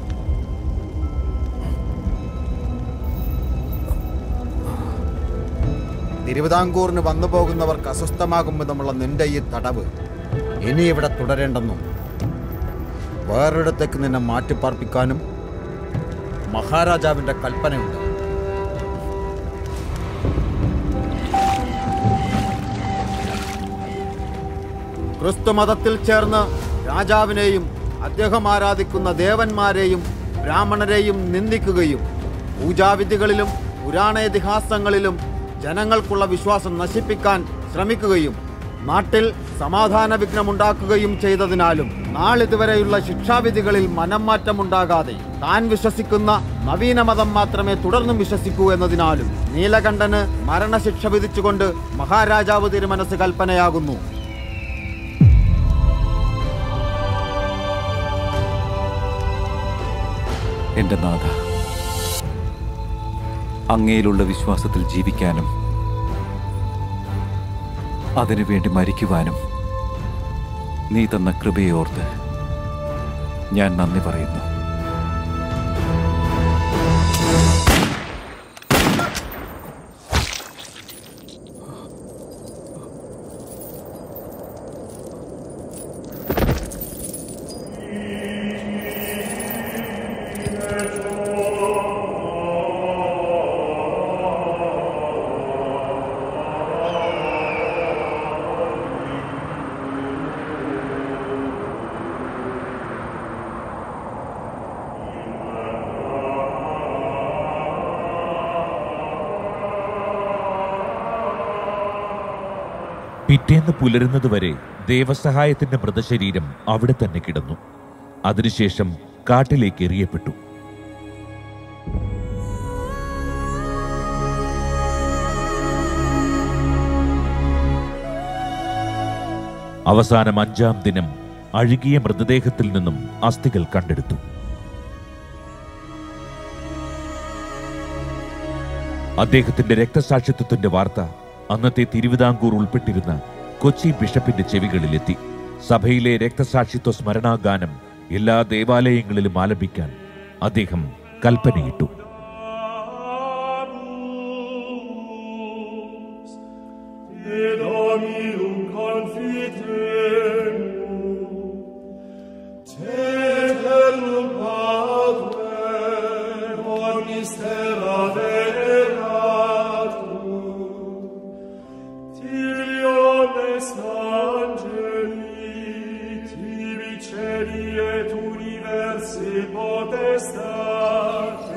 [SPEAKER 1] തിരുവിതാംകൂറിന് വന്നു പോകുന്നവർക്ക് അസ്വസ്ഥമാകും വിധമുള്ള നിന്റെ ഈ തടവ് ഇനി ഇവിടെ തുടരേണ്ടെന്നും വേറൊരിടത്തേക്ക് നിന്നെ മാറ്റിപ്പാർപ്പിക്കാനും മഹാരാജാവിന്റെ കൽപ്പനയുണ്ട് ക്രിസ്തു മതത്തിൽ ചേർന്ന് രാജാവിനെയും അദ്ദേഹം ആരാധിക്കുന്ന ദേവന്മാരെയും ബ്രാഹ്മണരെയും നിന്ദിക്കുകയും പൂജാവിധികളിലും പുരാണേതിഹാസങ്ങളിലും ജനങ്ങൾക്കുള്ള വിശ്വാസം നശിപ്പിക്കാൻ ശ്രമിക്കുകയും നാട്ടിൽ സമാധാന വിഘ്നമുണ്ടാക്കുകയും ചെയ്തതിനാലും നാളിതുവരെയുള്ള ശിക്ഷാവിധികളിൽ മനംമാറ്റമുണ്ടാകാതെ താൻ വിശ്വസിക്കുന്ന നവീന മതം മാത്രമേ തുടർന്നും വിശ്വസിക്കൂ എന്നതിനാലും നീലകണ്ഠന് മരണശിക്ഷ വിധിച്ചുകൊണ്ട് മഹാരാജാവ് തിരുമനസ് കൽപ്പനയാകുന്നു
[SPEAKER 8] എന്റെ നാഥ അങ്ങയിലുള്ള വിശ്വാസത്തിൽ ജീവിക്കാനും അതിനുവേണ്ടി മരിക്കുവാനും നീ തന്ന കൃപയോർത്ത് ഞാൻ നന്ദി പറയുന്നു
[SPEAKER 5] പിറ്റേന്ന് പുലരുന്നതുവരെ ദേവസഹായത്തിന്റെ മൃതശരീരം അവിടെ തന്നെ കിടന്നു അതിനുശേഷം കാട്ടിലേക്ക് എറിയപ്പെട്ടു അവസാനം അഞ്ചാം ദിനം അഴുകിയ മൃതദേഹത്തിൽ നിന്നും അസ്ഥികൾ കണ്ടെടുത്തു അദ്ദേഹത്തിന്റെ രക്തസാക്ഷിത്വത്തിന്റെ വാർത്ത അന്നത്തെ തിരുവിതാംകൂർ ഉൾപ്പെട്ടിരുന്ന കൊച്ചി ബിഷപ്പിന്റെ ചെവികളിലെത്തി സഭയിലെ രക്തസാക്ഷിത്വ സ്മരണാഗാനം എല്ലാ ദേവാലയങ്ങളിലും ആലപിക്കാൻ അദ്ദേഹം കൽപ്പനയിട്ടു
[SPEAKER 14] Te Dominum confitemur, te eternum Padre, omnis terra veneratur, tiriones angeli, tibi celi et universi potestate,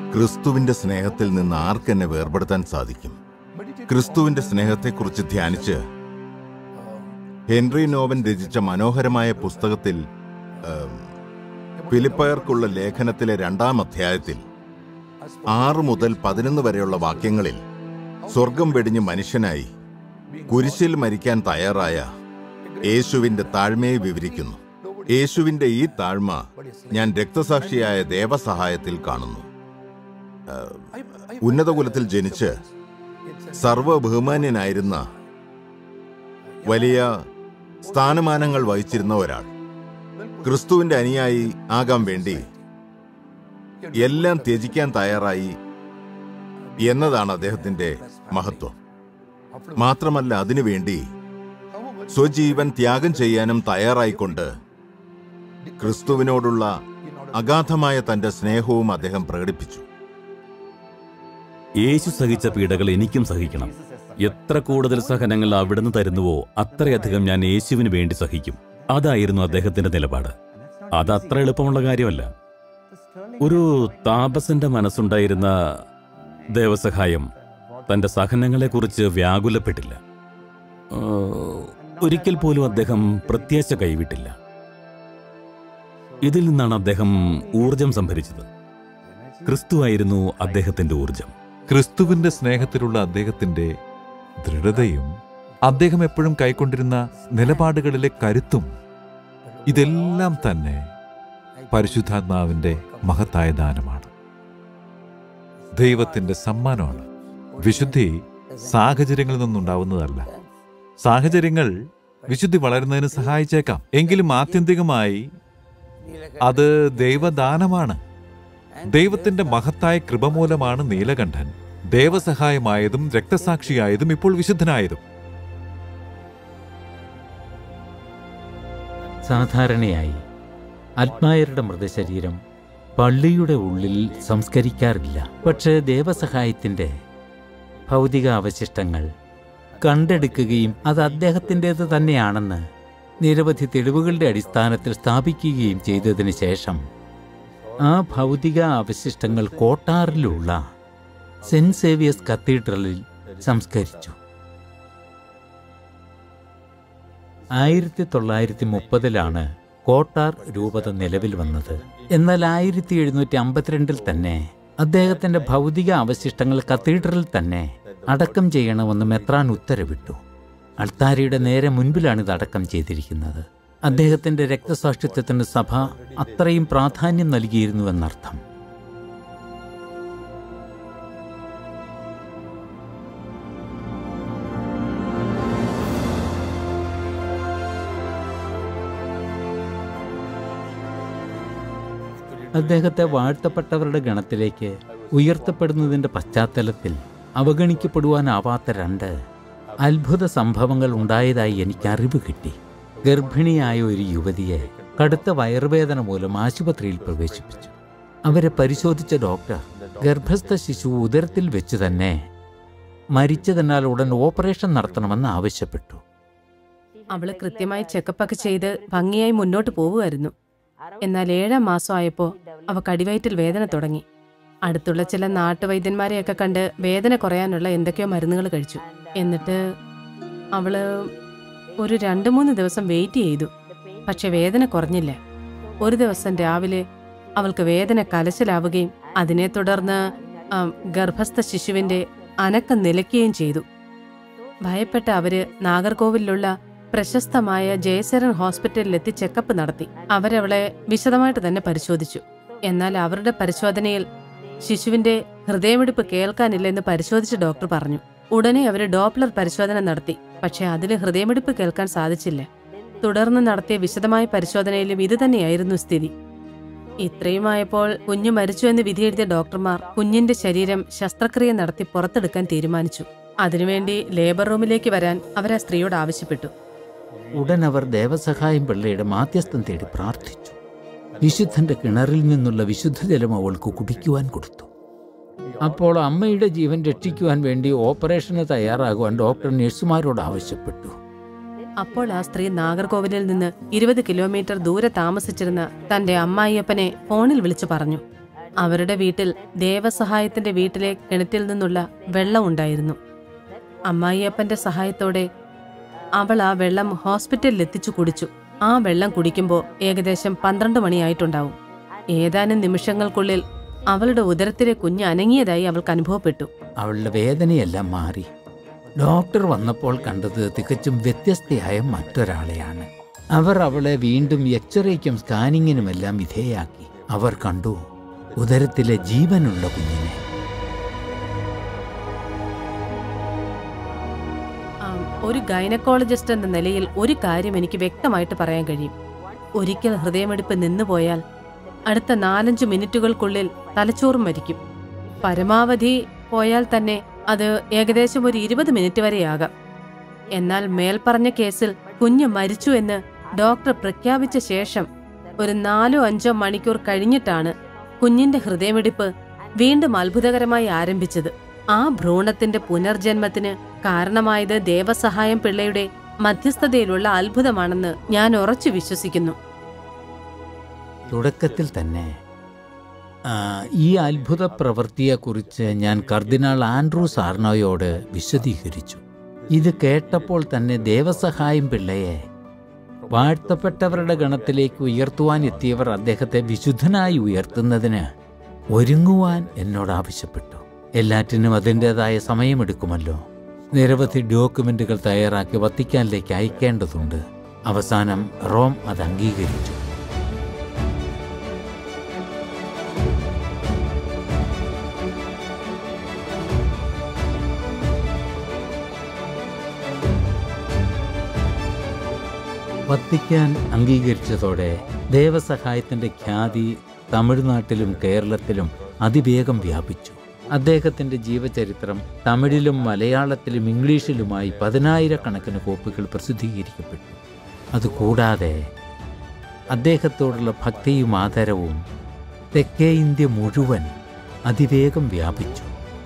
[SPEAKER 15] ക്രിസ്തുവിന്റെ സ്നേഹത്തിൽ നിന്ന് ആർക്കെന്നെ വേർപെടുത്താൻ സാധിക്കും ക്രിസ്തുവിന്റെ സ്നേഹത്തെക്കുറിച്ച് ധ്യാനിച്ച് ഹെൻറി നോവൻ രചിച്ച മനോഹരമായ പുസ്തകത്തിൽ ഏം, ഫിലിപ്പയർക്കുള്ള ലേഖനത്തിലെ രണ്ടാം അധ്യായത്തിൽ ആറ് മുതൽ പതിനൊന്ന് വരെയുള്ള വാക്യങ്ങളിൽ സ്വർഗം വെടിഞ്ഞ് മനുഷ്യനായി കുരിശിൽ മരിക്കാൻ തയ്യാറായ യേശുവിന്റെ താഴ്മയെ വിവരിക്കുന്നു യേശുവിന്റെ ഈ താഴ്മ ഞാൻ രക്തസാക്ഷിയായ ദേവസഹായത്തിൽ കാണുന്നു ആ, ഉന്നതകുലത്തിൽ ജനിച്ച് സർവബഹുമാന്യനായിരുന്ന വലിയ സ്ഥാനമാനങ്ങൾ വഹിച്ചിരുന്ന ഒരാൾ ക്രിസ്തുവിന്റെ അനുയായി ആകാൻ വേണ്ടി എല്ലാം ത്യജിക്കാൻ തയ്യാറായി എന്നതാണ് അദ്ദേഹത്തിന്റെ മഹത്വം മാത്രമല്ല അതിനുവേണ്ടി സ്വജീവൻ ത്യാഗം ചെയ്യാനും തയ്യാറായിക്കൊണ്ട് ക്രിസ്തുവിനോടുള്ള അഗാധമായ തന്റെ സ്നേഹവും അദ്ദേഹം പ്രകടിപ്പിച്ചു
[SPEAKER 7] യേശു സഹിച്ച പീഡകൾ എനിക്കും സഹിക്കണം എത്ര കൂടുതൽ സഹനങ്ങൾ അവിടുന്ന് തരുന്നുവോ അത്രയധികം ഞാൻ യേശുവിന് വേണ്ടി സഹിക്കും അതായിരുന്നു അദ്ദേഹത്തിന്റെ നിലപാട് അത് അത്ര എളുപ്പമുള്ള കാര്യമല്ല ഒരു താപസന്റെ മനസ്സുണ്ടായിരുന്ന ദേവസഹായം തന്റെ സഹനങ്ങളെക്കുറിച്ച് വ്യാകുലപ്പെട്ടില്ല ആ, ഒരിക്കൽ പോലും അദ്ദേഹം പ്രത്യാശ കൈവിട്ടില്ല ഇതിൽ നിന്നാണ് അദ്ദേഹം ഊർജം സംഭരിച്ചത് ക്രിസ്തുവായിരുന്നു അദ്ദേഹത്തിന്റെ ഊർജം
[SPEAKER 12] ക്രിസ്തുവിന്റെ സ്നേഹത്തിലുള്ള അദ്ദേഹത്തിന്റെ ദൃഢതയും അദ്ദേഹം എപ്പോഴും കൈക്കൊണ്ടിരുന്ന നിലപാടുകളിലെ കരുത്തും ഇതെല്ലാം തന്നെ പരിശുദ്ധാത്മാവിന്റെ മഹത്തായ ദാനമാണ് ദൈവത്തിന്റെ സമ്മാനമാണ് വിശുദ്ധി സാഹചര്യങ്ങളിൽ നിന്നുണ്ടാവുന്നതല്ല സാഹചര്യങ്ങൾ വിശുദ്ധി വളരുന്നതിന് സഹായിച്ചേക്കാം എങ്കിലും ആത്യന്തികമായി അത് ദൈവദാനമാണ് ദൈവത്തിന്റെ മഹത്തായ കൃപ മൂലമാണ് നീലകണ്ഠൻ ദേവസഹായമായതും രക്തസാക്ഷിയായതും ഇപ്പോൾ വിശുദ്ധനായതും
[SPEAKER 16] സാധാരണയായി ആത്മായരുടെ മൃതശരീരം പള്ളിയുടെ ഉള്ളിൽ സംസ്കരിക്കാറില്ല പക്ഷേ ദേവസഹായത്തിൻ്റെ ഭൗതിക അവശിഷ്ടങ്ങൾ കണ്ടെടുക്കുകയും അത് അദ്ദേഹത്തിൻ്റേത് തന്നെയാണെന്ന് നിരവധി തെളിവുകളുടെ അടിസ്ഥാനത്തിൽ സ്ഥാപിക്കുകയും ചെയ്തതിന് ശേഷം ആ ഭൗതിക അവശിഷ്ടങ്ങൾ കോട്ടാറിലുള്ള സെന്റ് സേവിയസ് കത്തീഡ്രലിൽ സംസ്കരിച്ചു ആയിരത്തി തൊള്ളായിരത്തി മുപ്പതിലാണ് കോട്ടാർ രൂപത നിലവിൽ വന്നത് എന്നാൽ ആയിരത്തി എഴുന്നൂറ്റി അമ്പത്തിരണ്ടിൽ തന്നെ അദ്ദേഹത്തിന്റെ ഭൗതിക അവശിഷ്ടങ്ങൾ കത്തീഡ്രലിൽ തന്നെ അടക്കം ചെയ്യണമെന്ന് മെത്രാൻ ഉത്തരവിട്ടു അൾത്താരയുടെ നേരെ മുൻപിലാണ് ഇത് അടക്കം ചെയ്തിരിക്കുന്നത് അദ്ദേഹത്തിന്റെ രക്തസാക്ഷിത്വത്തിന് സഭ അത്രയും പ്രാധാന്യം നൽകിയിരുന്നുവെന്നർത്ഥം അദ്ദേഹത്തെ വാഴ്ത്തപ്പെട്ടവരുടെ ഗണത്തിലേക്ക് ഉയർത്തപ്പെടുന്നതിന്റെ പശ്ചാത്തലത്തിൽ അവഗണിക്കപ്പെടുവാനാവാത്ത രണ്ട് അത്ഭുത സംഭവങ്ങൾ ഉണ്ടായതായി എനിക്ക് അറിവ് കിട്ടി ഗർഭിണിയായ ഒരു യുവതിയെ കടുത്ത വയറുവേദന മൂലം ആശുപത്രിയിൽ പ്രവേശിപ്പിച്ചു അവരെ പരിശോധിച്ച ഡോക്ടർ ഗർഭസ്ഥ ശിശു ഉദരത്തിൽ വെച്ച് തന്നെ മരിച്ചതിനാൽ ഉടൻ ഓപ്പറേഷൻ നടത്തണമെന്ന് ആവശ്യപ്പെട്ടു
[SPEAKER 17] അവള് കൃത്യമായി ചെക്കപ്പൊക്കെ ചെയ്ത് ഭംഗിയായി മുന്നോട്ട് പോവുമായിരുന്നു എന്നാൽ ഏഴാം മാസമായപ്പോൾ അവ കടിവയറ്റിൽ വേദന തുടങ്ങി അടുത്തുള്ള ചില നാട്ടുവൈദ്യന്മാരെയൊക്കെ കണ്ട് വേദന കുറയാനുള്ള എന്തൊക്കെയോ മരുന്നുകൾ കഴിച്ചു എന്നിട്ട് അവള് ഒരു രണ്ട് മൂന്ന് ദിവസം വെയിറ്റ് ചെയ്തു പക്ഷെ വേദന കുറഞ്ഞില്ല ഒരു ദിവസം രാവിലെ അവൾക്ക് വേദന കലശലാവുകയും അതിനെ തുടർന്ന് ആം, ഗർഭസ്ഥ ശിശുവിന്റെ അനക്കം നിലയ്ക്കുകയും ചെയ്തു ഭയപ്പെട്ട അവര് നാഗർകോവിലുള്ള പ്രശസ്തമായ ജയസരൻ ഹോസ്പിറ്റലിലെത്തി ചെക്കപ്പ് നടത്തി അവരവളെ വിശദമായിട്ട് തന്നെ പരിശോധിച്ചു എന്നാൽ അവരുടെ പരിശോധനയിൽ ശിശുവിന്റെ ഹൃദയമിടിപ്പ് കേൾക്കാനില്ലെന്ന് പരിശോധിച്ച ഡോക്ടർ പറഞ്ഞു ഉടനെ അവര് ഡോപ്ലർ പരിശോധന നടത്തി പക്ഷെ അതിൽ ഹൃദയമിടിപ്പ് കേൾക്കാൻ സാധിച്ചില്ല തുടർന്ന് നടത്തിയ വിശദമായ പരിശോധനയിലും ഇത് തന്നെയായിരുന്നു സ്ഥിതി ഇത്രയുമായപ്പോൾ കുഞ്ഞു മരിച്ചു എന്ന് വിധിയെഴുതിയ ഡോക്ടർമാർ കുഞ്ഞിന്റെ ശരീരം ശസ്ത്രക്രിയ നടത്തി പുറത്തെടുക്കാൻ തീരുമാനിച്ചു അതിനുവേണ്ടി ലേബർ റൂമിലേക്ക് വരാൻ അവർ ആ സ്ത്രീയോട് ആവശ്യപ്പെട്ടു
[SPEAKER 16] ഉടൻ അവർ ദേവസഹായം പിള്ളയുടെ മാധ്യസ്ഥം തേടി പ്രാർത്ഥിച്ചു വിശുദ്ധന്റെ കിണറിൽ നിന്നുള്ള വിശുദ്ധജലം അവൾക്ക് കുടിക്കുവാൻ കൊടുത്തു അപ്പോൾ അമ്മയുടെ ജീവൻ രക്ഷിക്കുവാൻ വേണ്ടി ഓപ്പറേഷന് തയ്യാറാകുവാൻ ഡോക്ടർ നഴ്സുമാരോട് ആവശ്യപ്പെട്ടു
[SPEAKER 17] അപ്പോൾ ആ സ്ത്രീ നാഗർകോവിലിൽ നിന്ന് ഇരുപത് കിലോമീറ്റർ ദൂരെ താമസിച്ചിരുന്ന തന്റെ അമ്മായിയപ്പനെ ഫോണിൽ വിളിച്ചു പറഞ്ഞു അവരുടെ വീട്ടിൽ ദേവസഹായത്തിന്റെ വീട്ടിലെ കിണറ്റിൽ നിന്നുള്ള വെള്ളം ഉണ്ടായിരുന്നു അമ്മായിയപ്പന്റെ സഹായത്തോടെ അവൾ ആ വെള്ളം ഹോസ്പിറ്റലിൽ എത്തിച്ചു കുടിച്ചു ആ വെള്ളം കുടിക്കുമ്പോൾ ഏകദേശം പന്ത്രണ്ട് മണിയായിട്ടുണ്ടാവും ഏതാനും നിമിഷങ്ങൾക്കുള്ളിൽ അവളുടെ ഉദരത്തിലെ കുഞ്ഞ് അനങ്ങിയതായി അവൾക്ക് അനുഭവപ്പെട്ടു
[SPEAKER 16] അവളുടെ വേദനയെല്ലാം മാറി ഡോക്ടർ വന്നപ്പോൾ കണ്ടത് തികച്ചും വ്യത്യസ്തയായ മറ്റൊരാളെയാണ് അവർ അവളെ വീണ്ടും എക്സ്റേക്കും സ്കാനിങ്ങിനുമെല്ലാം വിധേയാക്കി അവർ കണ്ടു ഉദരത്തിലെ ജീവനുള്ള കുഞ്ഞിനെ
[SPEAKER 17] ആം, ഒരു ഗൈനക്കോളജിസ്റ്റ് എന്ന നിലയിൽ ഒരു കാര്യം എനിക്ക് വ്യക്തമായിട്ട് പറയാൻ കഴിയും ഒരിക്കൽ ഹൃദയമെടുപ്പ് നിന്നുപോയാൽ അടുത്ത നാലഞ്ച് മിനിറ്റുകൾക്കുള്ളിൽ തലച്ചോറും മരിക്കും പരമാവധി പോയാൽ തന്നെ അത് ഏകദേശം ഒരു ഇരുപത് മിനിറ്റ് വരെയാകാം എന്നാൽ മേൽപ്പറഞ്ഞ കേസിൽ കുഞ്ഞ് മരിച്ചു എന്ന് ഡോക്ടർ പ്രഖ്യാപിച്ച ശേഷം ഒരു നാലോ അഞ്ചോ മണിക്കൂർ കഴിഞ്ഞിട്ടാണ് കുഞ്ഞിന്റെ ഹൃദയമിടിപ്പ് വീണ്ടും അത്ഭുതകരമായി ആരംഭിച്ചത് ആ ഭ്രൂണത്തിന്റെ പുനർജന്മത്തിന് കാരണമായത് ദേവസഹായം പിള്ളയുടെ മധ്യസ്ഥതയിലുള്ള അത്ഭുതമാണെന്ന് ഞാൻ ഉറച്ചു വിശ്വസിക്കുന്നു
[SPEAKER 16] തുടക്കത്തിൽ തന്നെ ആ, ഈ അത്ഭുത പ്രവൃത്തിയെക്കുറിച്ച് ഞാൻ കർദിനാൾ ആൻഡ്രൂ സാർണോയോട് വിശദീകരിച്ചു ഇത് കേട്ടപ്പോൾ തന്നെ ദേവസഹായം പിള്ളയെ വാഴ്ത്തപ്പെട്ടവരുടെ ഗണത്തിലേക്ക് ഉയർത്തുവാൻ എത്തിയവർ അദ്ദേഹത്തെ വിശുദ്ധനായി ഉയർത്തുന്നതിന് ഒരുങ്ങുവാൻ എന്നോട് ആവശ്യപ്പെട്ടു എല്ലാറ്റിനും അതിൻ്റെതായ സമയമെടുക്കുമല്ലോ നിരവധി ഡോക്യുമെന്റുകൾ തയ്യാറാക്കി വത്തിക്കാനിലേക്ക് അയക്കേണ്ടതുണ്ട് അവസാനം റോം അത് അംഗീകരിച്ചു വത്തിക്കാൻ അംഗീകരിച്ചതോടെ ദേവസഹായത്തിന്റെ ഖ്യാതി തമിഴ്നാട്ടിലും കേരളത്തിലും അതിവേഗം വ്യാപിച്ചു അദ്ദേഹത്തിന്റെ ജീവചരിത്രം തമിഴിലും മലയാളത്തിലും ഇംഗ്ലീഷിലുമായി പതിനായിരക്കണക്കിന് കോപ്പികൾ പ്രസിദ്ധീകരിക്കപ്പെട്ടു അതുകൂടാതെ അദ്ദേഹത്തോടുള്ള ഭക്തിയും ആദരവും തെക്കേ ഇന്ത്യ മുഴുവൻ അതിവേഗം വ്യാപിച്ചു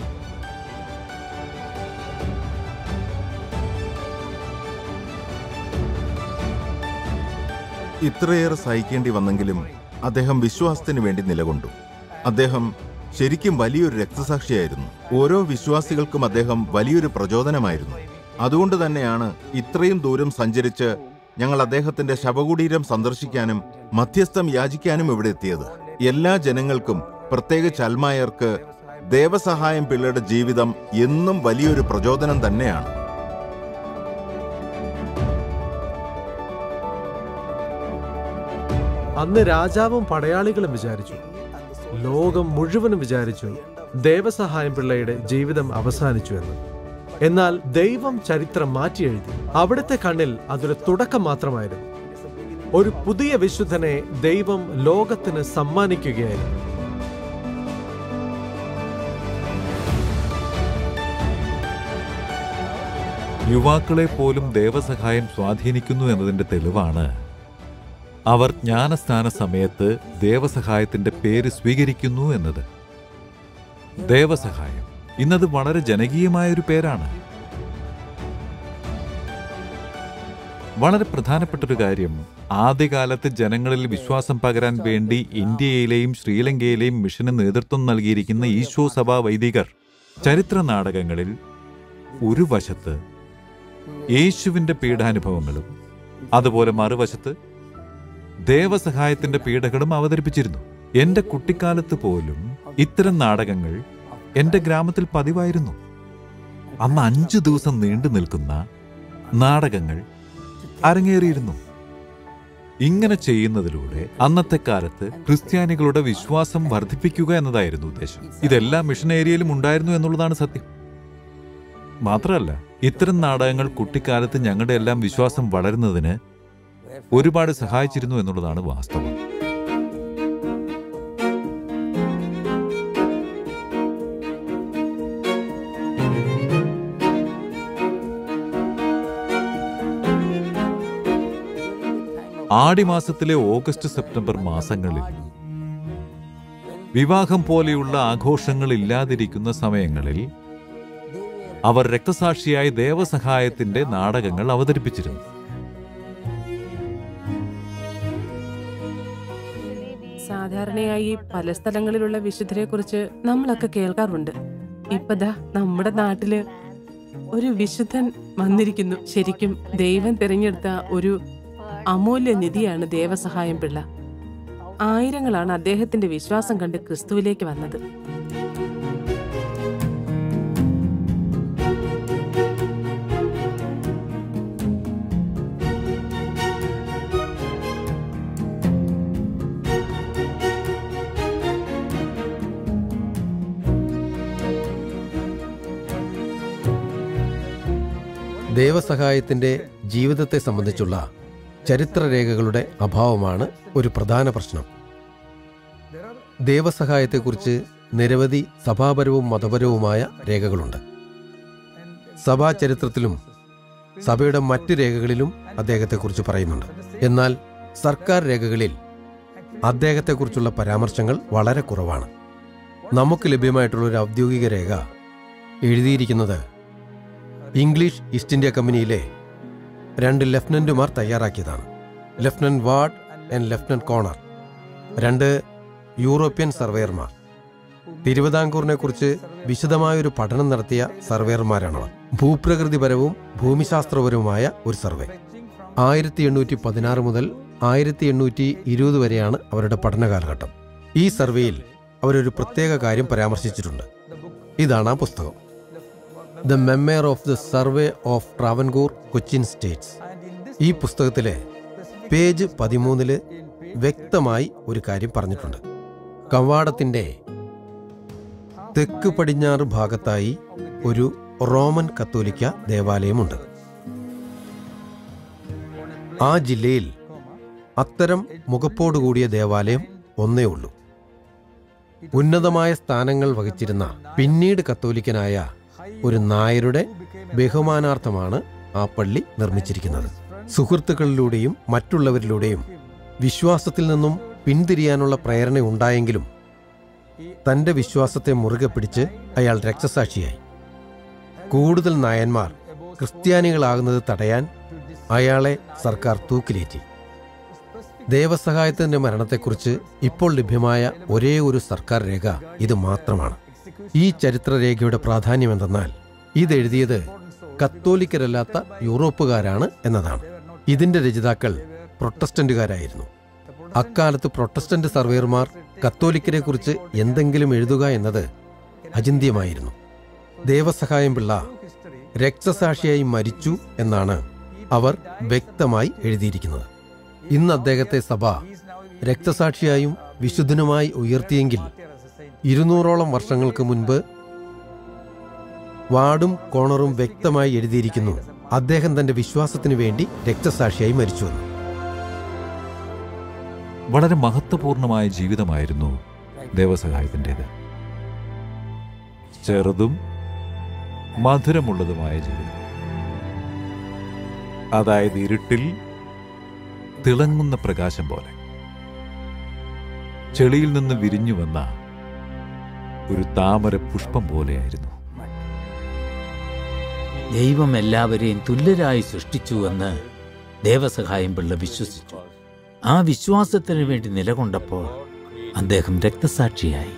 [SPEAKER 15] ഇത്രയേറെ സഹിക്കേണ്ടി വന്നെങ്കിലും അദ്ദേഹം വിശ്വാസത്തിന് വേണ്ടി നിലകൊണ്ടു അദ്ദേഹം ശരിക്കും വലിയൊരു രക്തസാക്ഷിയായിരുന്നു ഓരോ വിശ്വാസികൾക്കും അദ്ദേഹം വലിയൊരു പ്രചോദനമായിരുന്നു അതുകൊണ്ട് തന്നെയാണ് ഇത്രയും ദൂരം സഞ്ചരിച്ച് ഞങ്ങൾ അദ്ദേഹത്തിന്റെ ശവകുടീരം സന്ദർശിക്കാനും മധ്യസ്ഥം യാചിക്കാനും ഇവിടെ എത്തിയത് എല്ലാ ജനങ്ങൾക്കും പ്രത്യേകിച്ച് അൽമായർക്ക് ദേവസഹായം പിള്ളയുടെ ജീവിതം എന്നും വലിയൊരു പ്രചോദനം തന്നെയാണ്
[SPEAKER 6] അന്ന് രാജാവും പടയാളികളും വിചാരിച്ചു ലോകം മുഴുവനും വിചാരിച്ചു ദേവസഹായം പിള്ളയുടെ ജീവിതം അവസാനിച്ചു എന്ന് എന്നാൽ ദൈവം ചരിത്രം മാറ്റിയെഴുതി അവിടുത്തെ കണ്ണിൽ അതൊരു തുടക്കം മാത്രമായിരുന്നു ഒരു പുതിയ വിശുദ്ധനെ ദൈവം ലോകത്തിന് സമ്മാനിക്കുകയായിരുന്നു
[SPEAKER 12] യുവാക്കളെ പോലും ദേവസഹായം സ്വാധീനിക്കുന്നു എന്നതിന്റെ തെളിവാണ് അവർ ജ്ഞാനസ്ഥാന സമയത്ത് ദേവസഹായത്തിന്റെ പേര് സ്വീകരിക്കുന്നു എന്നത് ദേവസഹായം ഇന്നത് വളരെ ജനകീയമായ ഒരു പേരാണ് വളരെ പ്രധാനപ്പെട്ടൊരു കാര്യം ആദ്യകാലത്ത് ജനങ്ങളിൽ വിശ്വാസം പകരാൻ വേണ്ടി ഇന്ത്യയിലെയും ശ്രീലങ്കയിലെയും മിഷന് നേതൃത്വം നൽകിയിരിക്കുന്ന ഈശോ സഭാ വൈദികർ ചരിത്ര നാടകങ്ങളിൽ ഒരു വശത്ത് യേശുവിന്റെ പീഡാനുഭവങ്ങളും അതുപോലെ മറുവശത്ത് ദേവസഹായത്തിന്റെ പീഡകളും അവതരിപ്പിച്ചിരുന്നു എന്റെ കുട്ടിക്കാലത്ത് പോലും ഇത്തരം നാടകങ്ങൾ എന്റെ ഗ്രാമത്തിൽ പതിവായിരുന്നു അന്ന് അഞ്ചു ദിവസം നീണ്ടു നിൽക്കുന്ന നാടകങ്ങൾ അരങ്ങേറിയിരുന്നു ഇങ്ങനെ ചെയ്യുന്നതിലൂടെ അന്നത്തെ കാലത്ത് ക്രിസ്ത്യാനികളുടെ വിശ്വാസം വർദ്ധിപ്പിക്കുക എന്നതായിരുന്നു ഉദ്ദേശം ഇതെല്ലാ മിഷൻ ഏരിയയിലും ഉണ്ടായിരുന്നു എന്നുള്ളതാണ് സത്യം മാത്രമല്ല ഇത്തരം നാടകങ്ങൾ കുട്ടിക്കാലത്ത് ഞങ്ങളുടെ എല്ലാം വിശ്വാസം വളരുന്നതിന് ഒരുപാട് സഹായിച്ചിരുന്നു എന്നുള്ളതാണ് വാസ്തവം ആടിമാസത്തിലെ ഓഗസ്റ്റ് സെപ്റ്റംബർ മാസങ്ങളിൽ വിവാഹം പോലെയുള്ള ആഘോഷങ്ങൾ ഇല്ലാതിരിക്കുന്ന സമയങ്ങളിൽ അവർ രക്തസാക്ഷിയായ ദേവസഹായത്തിന്റെ നാടകങ്ങൾ അവതരിപ്പിച്ചിരുന്നു
[SPEAKER 17] സാധാരണ സാധാരണയായി പല സ്ഥലങ്ങളിലുള്ള വിശുദ്ധരെ കുറിച്ച് നമ്മളൊക്കെ കേൾക്കാറുണ്ട് ഇപ്പതാ നമ്മുടെ നാട്ടില് ഒരു വിശുദ്ധൻ വന്നിരിക്കുന്നു ശരിക്കും ദൈവം തിരഞ്ഞെടുത്ത ഒരു അമൂല്യ നിധിയാണ് ദേവസഹായം പിള്ള ആയിരങ്ങളാണ് അദ്ദേഹത്തിന്റെ വിശ്വാസം കണ്ട് ക്രിസ്തുവിലേക്ക് വന്നത്
[SPEAKER 6] ദേവസഹായത്തിന്റെ ജീവിതത്തെ സംബന്ധിച്ചുള്ള ചരിത്രരേഖകളുടെ അഭാവമാണ് ഒരു പ്രധാന പ്രശ്നം ദേവസഹായത്തെക്കുറിച്ച് നിരവധി സഭാപരവും മതപരവുമായ രേഖകളുണ്ട് സഭാ ചരിത്രത്തിലും സഭയുടെ മറ്റ് രേഖകളിലും അദ്ദേഹത്തെക്കുറിച്ച് പറയുന്നുണ്ട് എന്നാൽ സർക്കാർ രേഖകളിൽ അദ്ദേഹത്തെക്കുറിച്ചുള്ള പരാമർശങ്ങൾ വളരെ കുറവാണ് നമുക്ക് ലഭ്യമായിട്ടുള്ള ഒരു ഔദ്യോഗിക രേഖ എഴുതിയിരിക്കുന്നത് ഇംഗ്ലീഷ് ഈസ്റ്റ് ഇന്ത്യ കമ്പനിയിലെ രണ്ട് ലഫ്റ്റനന്റുമാർ തയ്യാറാക്കിയതാണ് lieutenant Ward and lieutenant Connor രണ്ട് യൂറോപ്യൻ സർവേയർമാർ തിരുവിതാംകൂറിനെ കുറിച്ച് വിശദമായൊരു പഠനം നടത്തിയ സർവേയർമാരാണവർ ഭൂപ്രകൃതിപരവും ഭൂമിശാസ്ത്രപരവുമായ ഒരു സർവേ ആയിരത്തി എണ്ണൂറ്റി പതിനാറ് മുതൽ ആയിരത്തി എണ്ണൂറ്റി ഇരുപത് വരെയാണ് അവരുടെ പഠന കാലഘട്ടം ഈ സർവേയിൽ അവരൊരു പ്രത്യേക കാര്യം പരാമർശിച്ചിട്ടുണ്ട് ഇതാണ് ആ പുസ്തകം the memoir of the survey of Travancore Cochin states ഈ പുസ്തകത്തിലെ പേജ് പതിമൂന്നില് വ്യക്തമായി ഒരു കാര്യം പറഞ്ഞിട്ടുണ്ട് കവാടത്തിന്റെ തെക്ക് പടിഞ്ഞാറ് ഭാഗത്തായി ഒരു റോമൻ കത്തോലിക്ക ദേവാലയമുണ്ട് ആ ജില്ലയിൽ അത്തരം മുഖപ്പോടുകൂടിയ ദേവാലയം ഒന്നേ ഉള്ളൂ ഉന്നതമായ സ്ഥാനങ്ങൾ വഹിച്ചിരുന്ന പിന്നീട് കത്തോലിക്കനായ ഒരു നായരുടെ ബഹുമാനാർത്ഥമാണ് ആ പള്ളി നിർമ്മിച്ചിരിക്കുന്നത് സുഹൃത്തുക്കളിലൂടെയും മറ്റുള്ളവരിലൂടെയും വിശ്വാസത്തിൽ നിന്നും പിന്തിരിയാനുള്ള പ്രേരണ ഉണ്ടായെങ്കിലും തന്റെ വിശ്വാസത്തെ മുറുകെ പിടിച്ച് അയാൾ രക്തസാക്ഷിയായി കൂടുതൽ നായന്മാർ ക്രിസ്ത്യാനികളാകുന്നത് തടയാൻ അയാളെ സർക്കാർ തൂക്കിലേറ്റി ദേവസഹായത്തിന്റെ മരണത്തെക്കുറിച്ച് ഇപ്പോൾ ലഭ്യമായ ഒരേ ഒരു സർക്കാർ രേഖ ഇത് മാത്രമാണ് ഈ ചരിത്രരേഖയുടെ പ്രാധാന്യം എന്തെന്നാൽ ഇതെഴുതിയത് കത്തോലിക്കരല്ലാത്ത യൂറോപ്പുകാരാണ് എന്നതാണ് ഇതിന്റെ രചയിതാക്കൾ പ്രൊട്ടസ്റ്റന്റുകാരായിരുന്നു അക്കാലത്ത് പ്രൊട്ടസ്റ്റന്റ് സർവേയർമാർ കത്തോലിക്കരെ കുറിച്ച് എന്തെങ്കിലും എഴുതുക എന്നത് അചിന്ത്യമായിരുന്നു ദേവസഹായം പിള്ള രക്തസാക്ഷിയായി മരിച്ചു എന്നാണ് അവർ വ്യക്തമായി എഴുതിയിരിക്കുന്നത് ഇന്ന് അദ്ദേഹത്തെ സഭ രക്തസാക്ഷിയായും വിശുദ്ധനുമായി ഉയർത്തിയെങ്കിൽ ഇരുന്നൂറോളം വർഷങ്ങൾക്ക് മുൻപ് വാർഡും കോണറും വ്യക്തമായി എഴുതിയിരിക്കുന്നു അദ്ദേഹം തന്റെ വിശ്വാസത്തിനു വേണ്ടി രക്തസാക്ഷിയായി മരിച്ചുവെന്ന്
[SPEAKER 8] വളരെ മഹത്വപൂർണമായ ജീവിതമായിരുന്നു ദേവസഹായത്തിൻ്റെത് ചെറുതും മധുരമുള്ളതുമായ ജീവിതം അതായത് ഇരുട്ടിൽ തിളങ്ങുന്ന പ്രകാശം പോലെ ചെളിയിൽ നിന്ന് വിരിഞ്ഞു വന്ന ഒരു താമര പുഷ്പം പോലെയായിരുന്നു
[SPEAKER 16] ദൈവം എല്ലാവരെയും തുല്യരായി സൃഷ്ടിച്ചുവെന്ന് ദേവസഹായം പിള്ള വിശ്വസിച്ചു ആ വിശ്വാസത്തിന് വേണ്ടി നിലകൊണ്ടപ്പോൾ അദ്ദേഹം രക്തസാക്ഷിയായി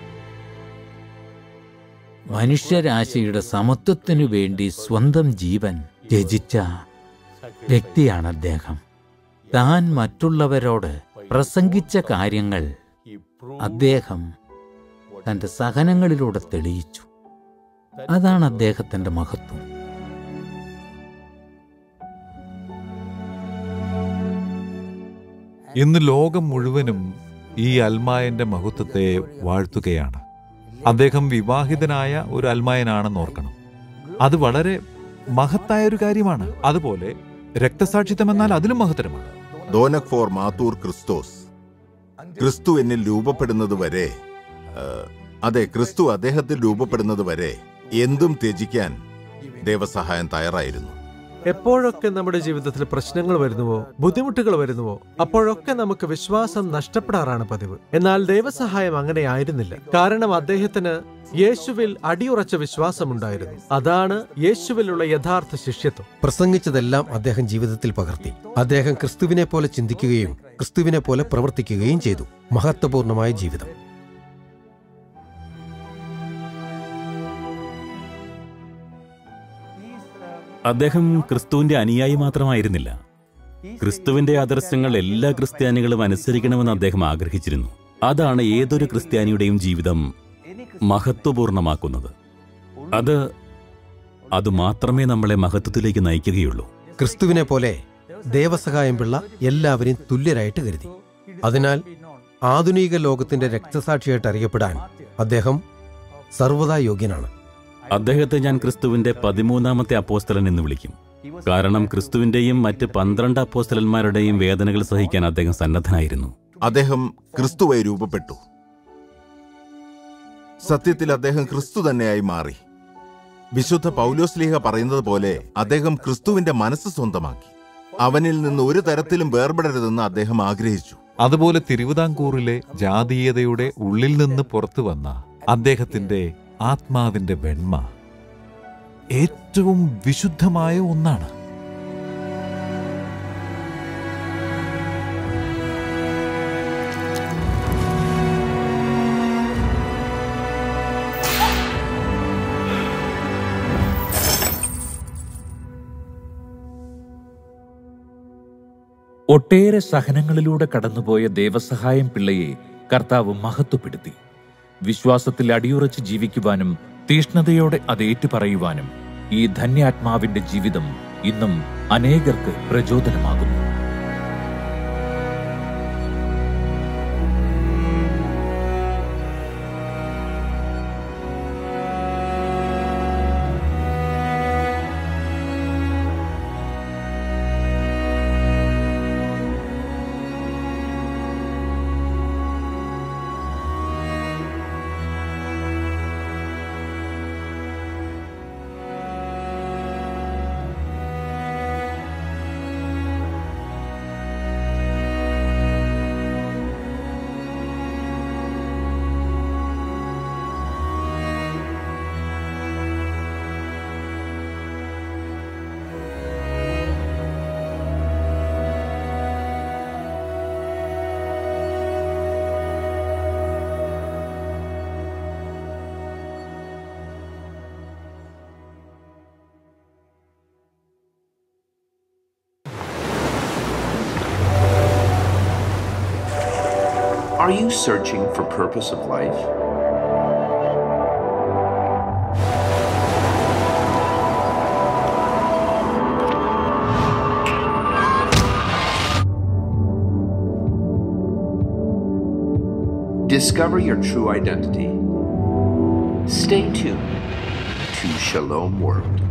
[SPEAKER 16] മനുഷ്യരാശിയുടെ സമത്വത്തിനു വേണ്ടി സ്വന്തം ജീവൻ ത്യജിച്ച വ്യക്തിയാണ് അദ്ദേഹം താൻ മറ്റുള്ളവരോട് പ്രസംഗിച്ച കാര്യങ്ങൾ അദ്ദേഹം തന്റെ സഹനങ്ങളിലൂടെ തെളിയിച്ചു അതാണ് അദ്ദേഹത്തിന്റെ മഹത്വം
[SPEAKER 8] ഇന്ന് ലോകം മുഴുവനും ഈ അൽമായന്റെ മഹത്വത്തെ വാഴ്ത്തുകയാണ് അദ്ദേഹം വിവാഹിതനായ ഒരു അൽമായനാണെന്ന് ഓർക്കണം അത് വളരെ മഹത്തായ ഒരു കാര്യമാണ് അതുപോലെ രക്തസാക്ഷിത്വം എന്നാൽ അതിലും മഹത്തരമാണ്
[SPEAKER 15] ദോനക് ഫോർ മാത്തൂർ ക്രിസ്തോസ് ക്രിസ്തു എന്നിൽ രൂപപ്പെടുന്നത് വരെ ആ, അതെ ക്രിസ്തു അദ്ദേഹത്തിൽ രൂപപ്പെടുന്നത് വരെ എന്തും ത്യജിക്കാൻ ദേവസഹായം തയ്യാറായിരുന്നു
[SPEAKER 18] എപ്പോഴൊക്കെ നമ്മുടെ ജീവിതത്തിൽ പ്രശ്നങ്ങൾ വരുന്നുവോ ബുദ്ധിമുട്ടുകൾ വരുന്നുവോ അപ്പോഴൊക്കെ നമുക്ക് വിശ്വാസം നഷ്ടപ്പെടാറാണ് പതിവ് എന്നാൽ ദൈവസഹായം അങ്ങനെ ആയിരുന്നില്ല കാരണം അദ്ദേഹത്തിന് യേശുവിൽ അടിയുറച്ച വിശ്വാസമുണ്ടായിരുന്നു അതാണ് യേശുവിലുള്ള യഥാർത്ഥ ശിഷ്യത്വം
[SPEAKER 6] പ്രസംഗിച്ചതെല്ലാം അദ്ദേഹം ജീവിതത്തിൽ പകർത്തി അദ്ദേഹം ക്രിസ്തുവിനെ പോലെ ചിന്തിക്കുകയും ക്രിസ്തുവിനെ പോലെ പ്രവർത്തിക്കുകയും ചെയ്തു മഹത്വപൂർണമായ ജീവിതം
[SPEAKER 7] അദ്ദേഹം ക്രിസ്തുവിന്റെ അനുയായി മാത്രമായിരുന്നില്ല ക്രിസ്തുവിന്റെ ആദർശങ്ങൾ എല്ലാ ക്രിസ്ത്യാനികളും അനുസരിക്കണമെന്ന് അദ്ദേഹം ആഗ്രഹിച്ചിരുന്നു അതാണ് ഏതൊരു ക്രിസ്ത്യാനിയുടെയും ജീവിതം മഹത്വപൂർണമാക്കുന്നത് അത് അത് മാത്രമേ നമ്മളെ മഹത്വത്തിലേക്ക് നയിക്കുകയുള്ളൂ
[SPEAKER 6] ക്രിസ്തുവിനെ പോലെ ദേവസഹായം പിള്ള എല്ലാവരെയും തുല്യരായിട്ട് കരുതി അതിനാൽ ആധുനിക ലോകത്തിന്റെ രക്തസാക്ഷിയായിട്ട് അറിയപ്പെടാൻ അദ്ദേഹം സർവ്വതാ യോഗ്യനാണ്
[SPEAKER 7] അദ്ദേഹത്തെ ഞാൻ ക്രിസ്തുവിന്റെ പതിമൂന്നാമത്തെ അപ്പോസ്തലൻ എന്ന് വിളിക്കും കാരണം ക്രിസ്തുവിന്റെയും മറ്റ് പന്ത്രണ്ട് അപ്പോസ്തലന്മാരുടെയും വേദനകൾ സഹിക്കാൻ അദ്ദേഹം സന്നദ്ധനായിരുന്നു
[SPEAKER 15] അദ്ദേഹം ക്രിസ്തുവായി രൂപപ്പെട്ടു സത്യത്തിൽ അദ്ദേഹം ക്രിസ്തു തന്നെയായി മാറി വിശുദ്ധ പൗലോസ്ലീഹ പറയുന്നത് പോലെ അദ്ദേഹം ക്രിസ്തുവിന്റെ മനസ്സ് സ്വന്തമാക്കി അവനിൽ നിന്ന് ഒരു തരത്തിലും വേർപെടരുതെന്ന് അദ്ദേഹം ആഗ്രഹിച്ചു
[SPEAKER 8] അതുപോലെ തിരുവിതാംകൂറിലെ ജാതീയതയുടെ ഉള്ളിൽ നിന്ന് പുറത്തു വന്ന അദ്ദേഹത്തിന്റെ ആത്മാവിന്റെ വെണ്മ ഏറ്റവും വിശുദ്ധമായ ഒന്നാണ്
[SPEAKER 5] ഒട്ടേറെ സഹനങ്ങളിലൂടെ കടന്നുപോയ ദേവസഹായം പിള്ളയെ കർത്താവ് മഹത്വപ്പെടുത്തി വിശ്വാസത്തിൽ അടിയുറച്ച് ജീവിക്കുവാനും തീഷ്ണതയോടെ അത് ഏറ്റുപറയുവാനും ഈ ധന്യാത്മാവിന്റെ ജീവിതം ഇന്നും അനേകർക്ക് പ്രചോദനമാകുന്നു
[SPEAKER 19] Are you searching for purpose of life? Discover your true identity. Stay tuned to Shalom World.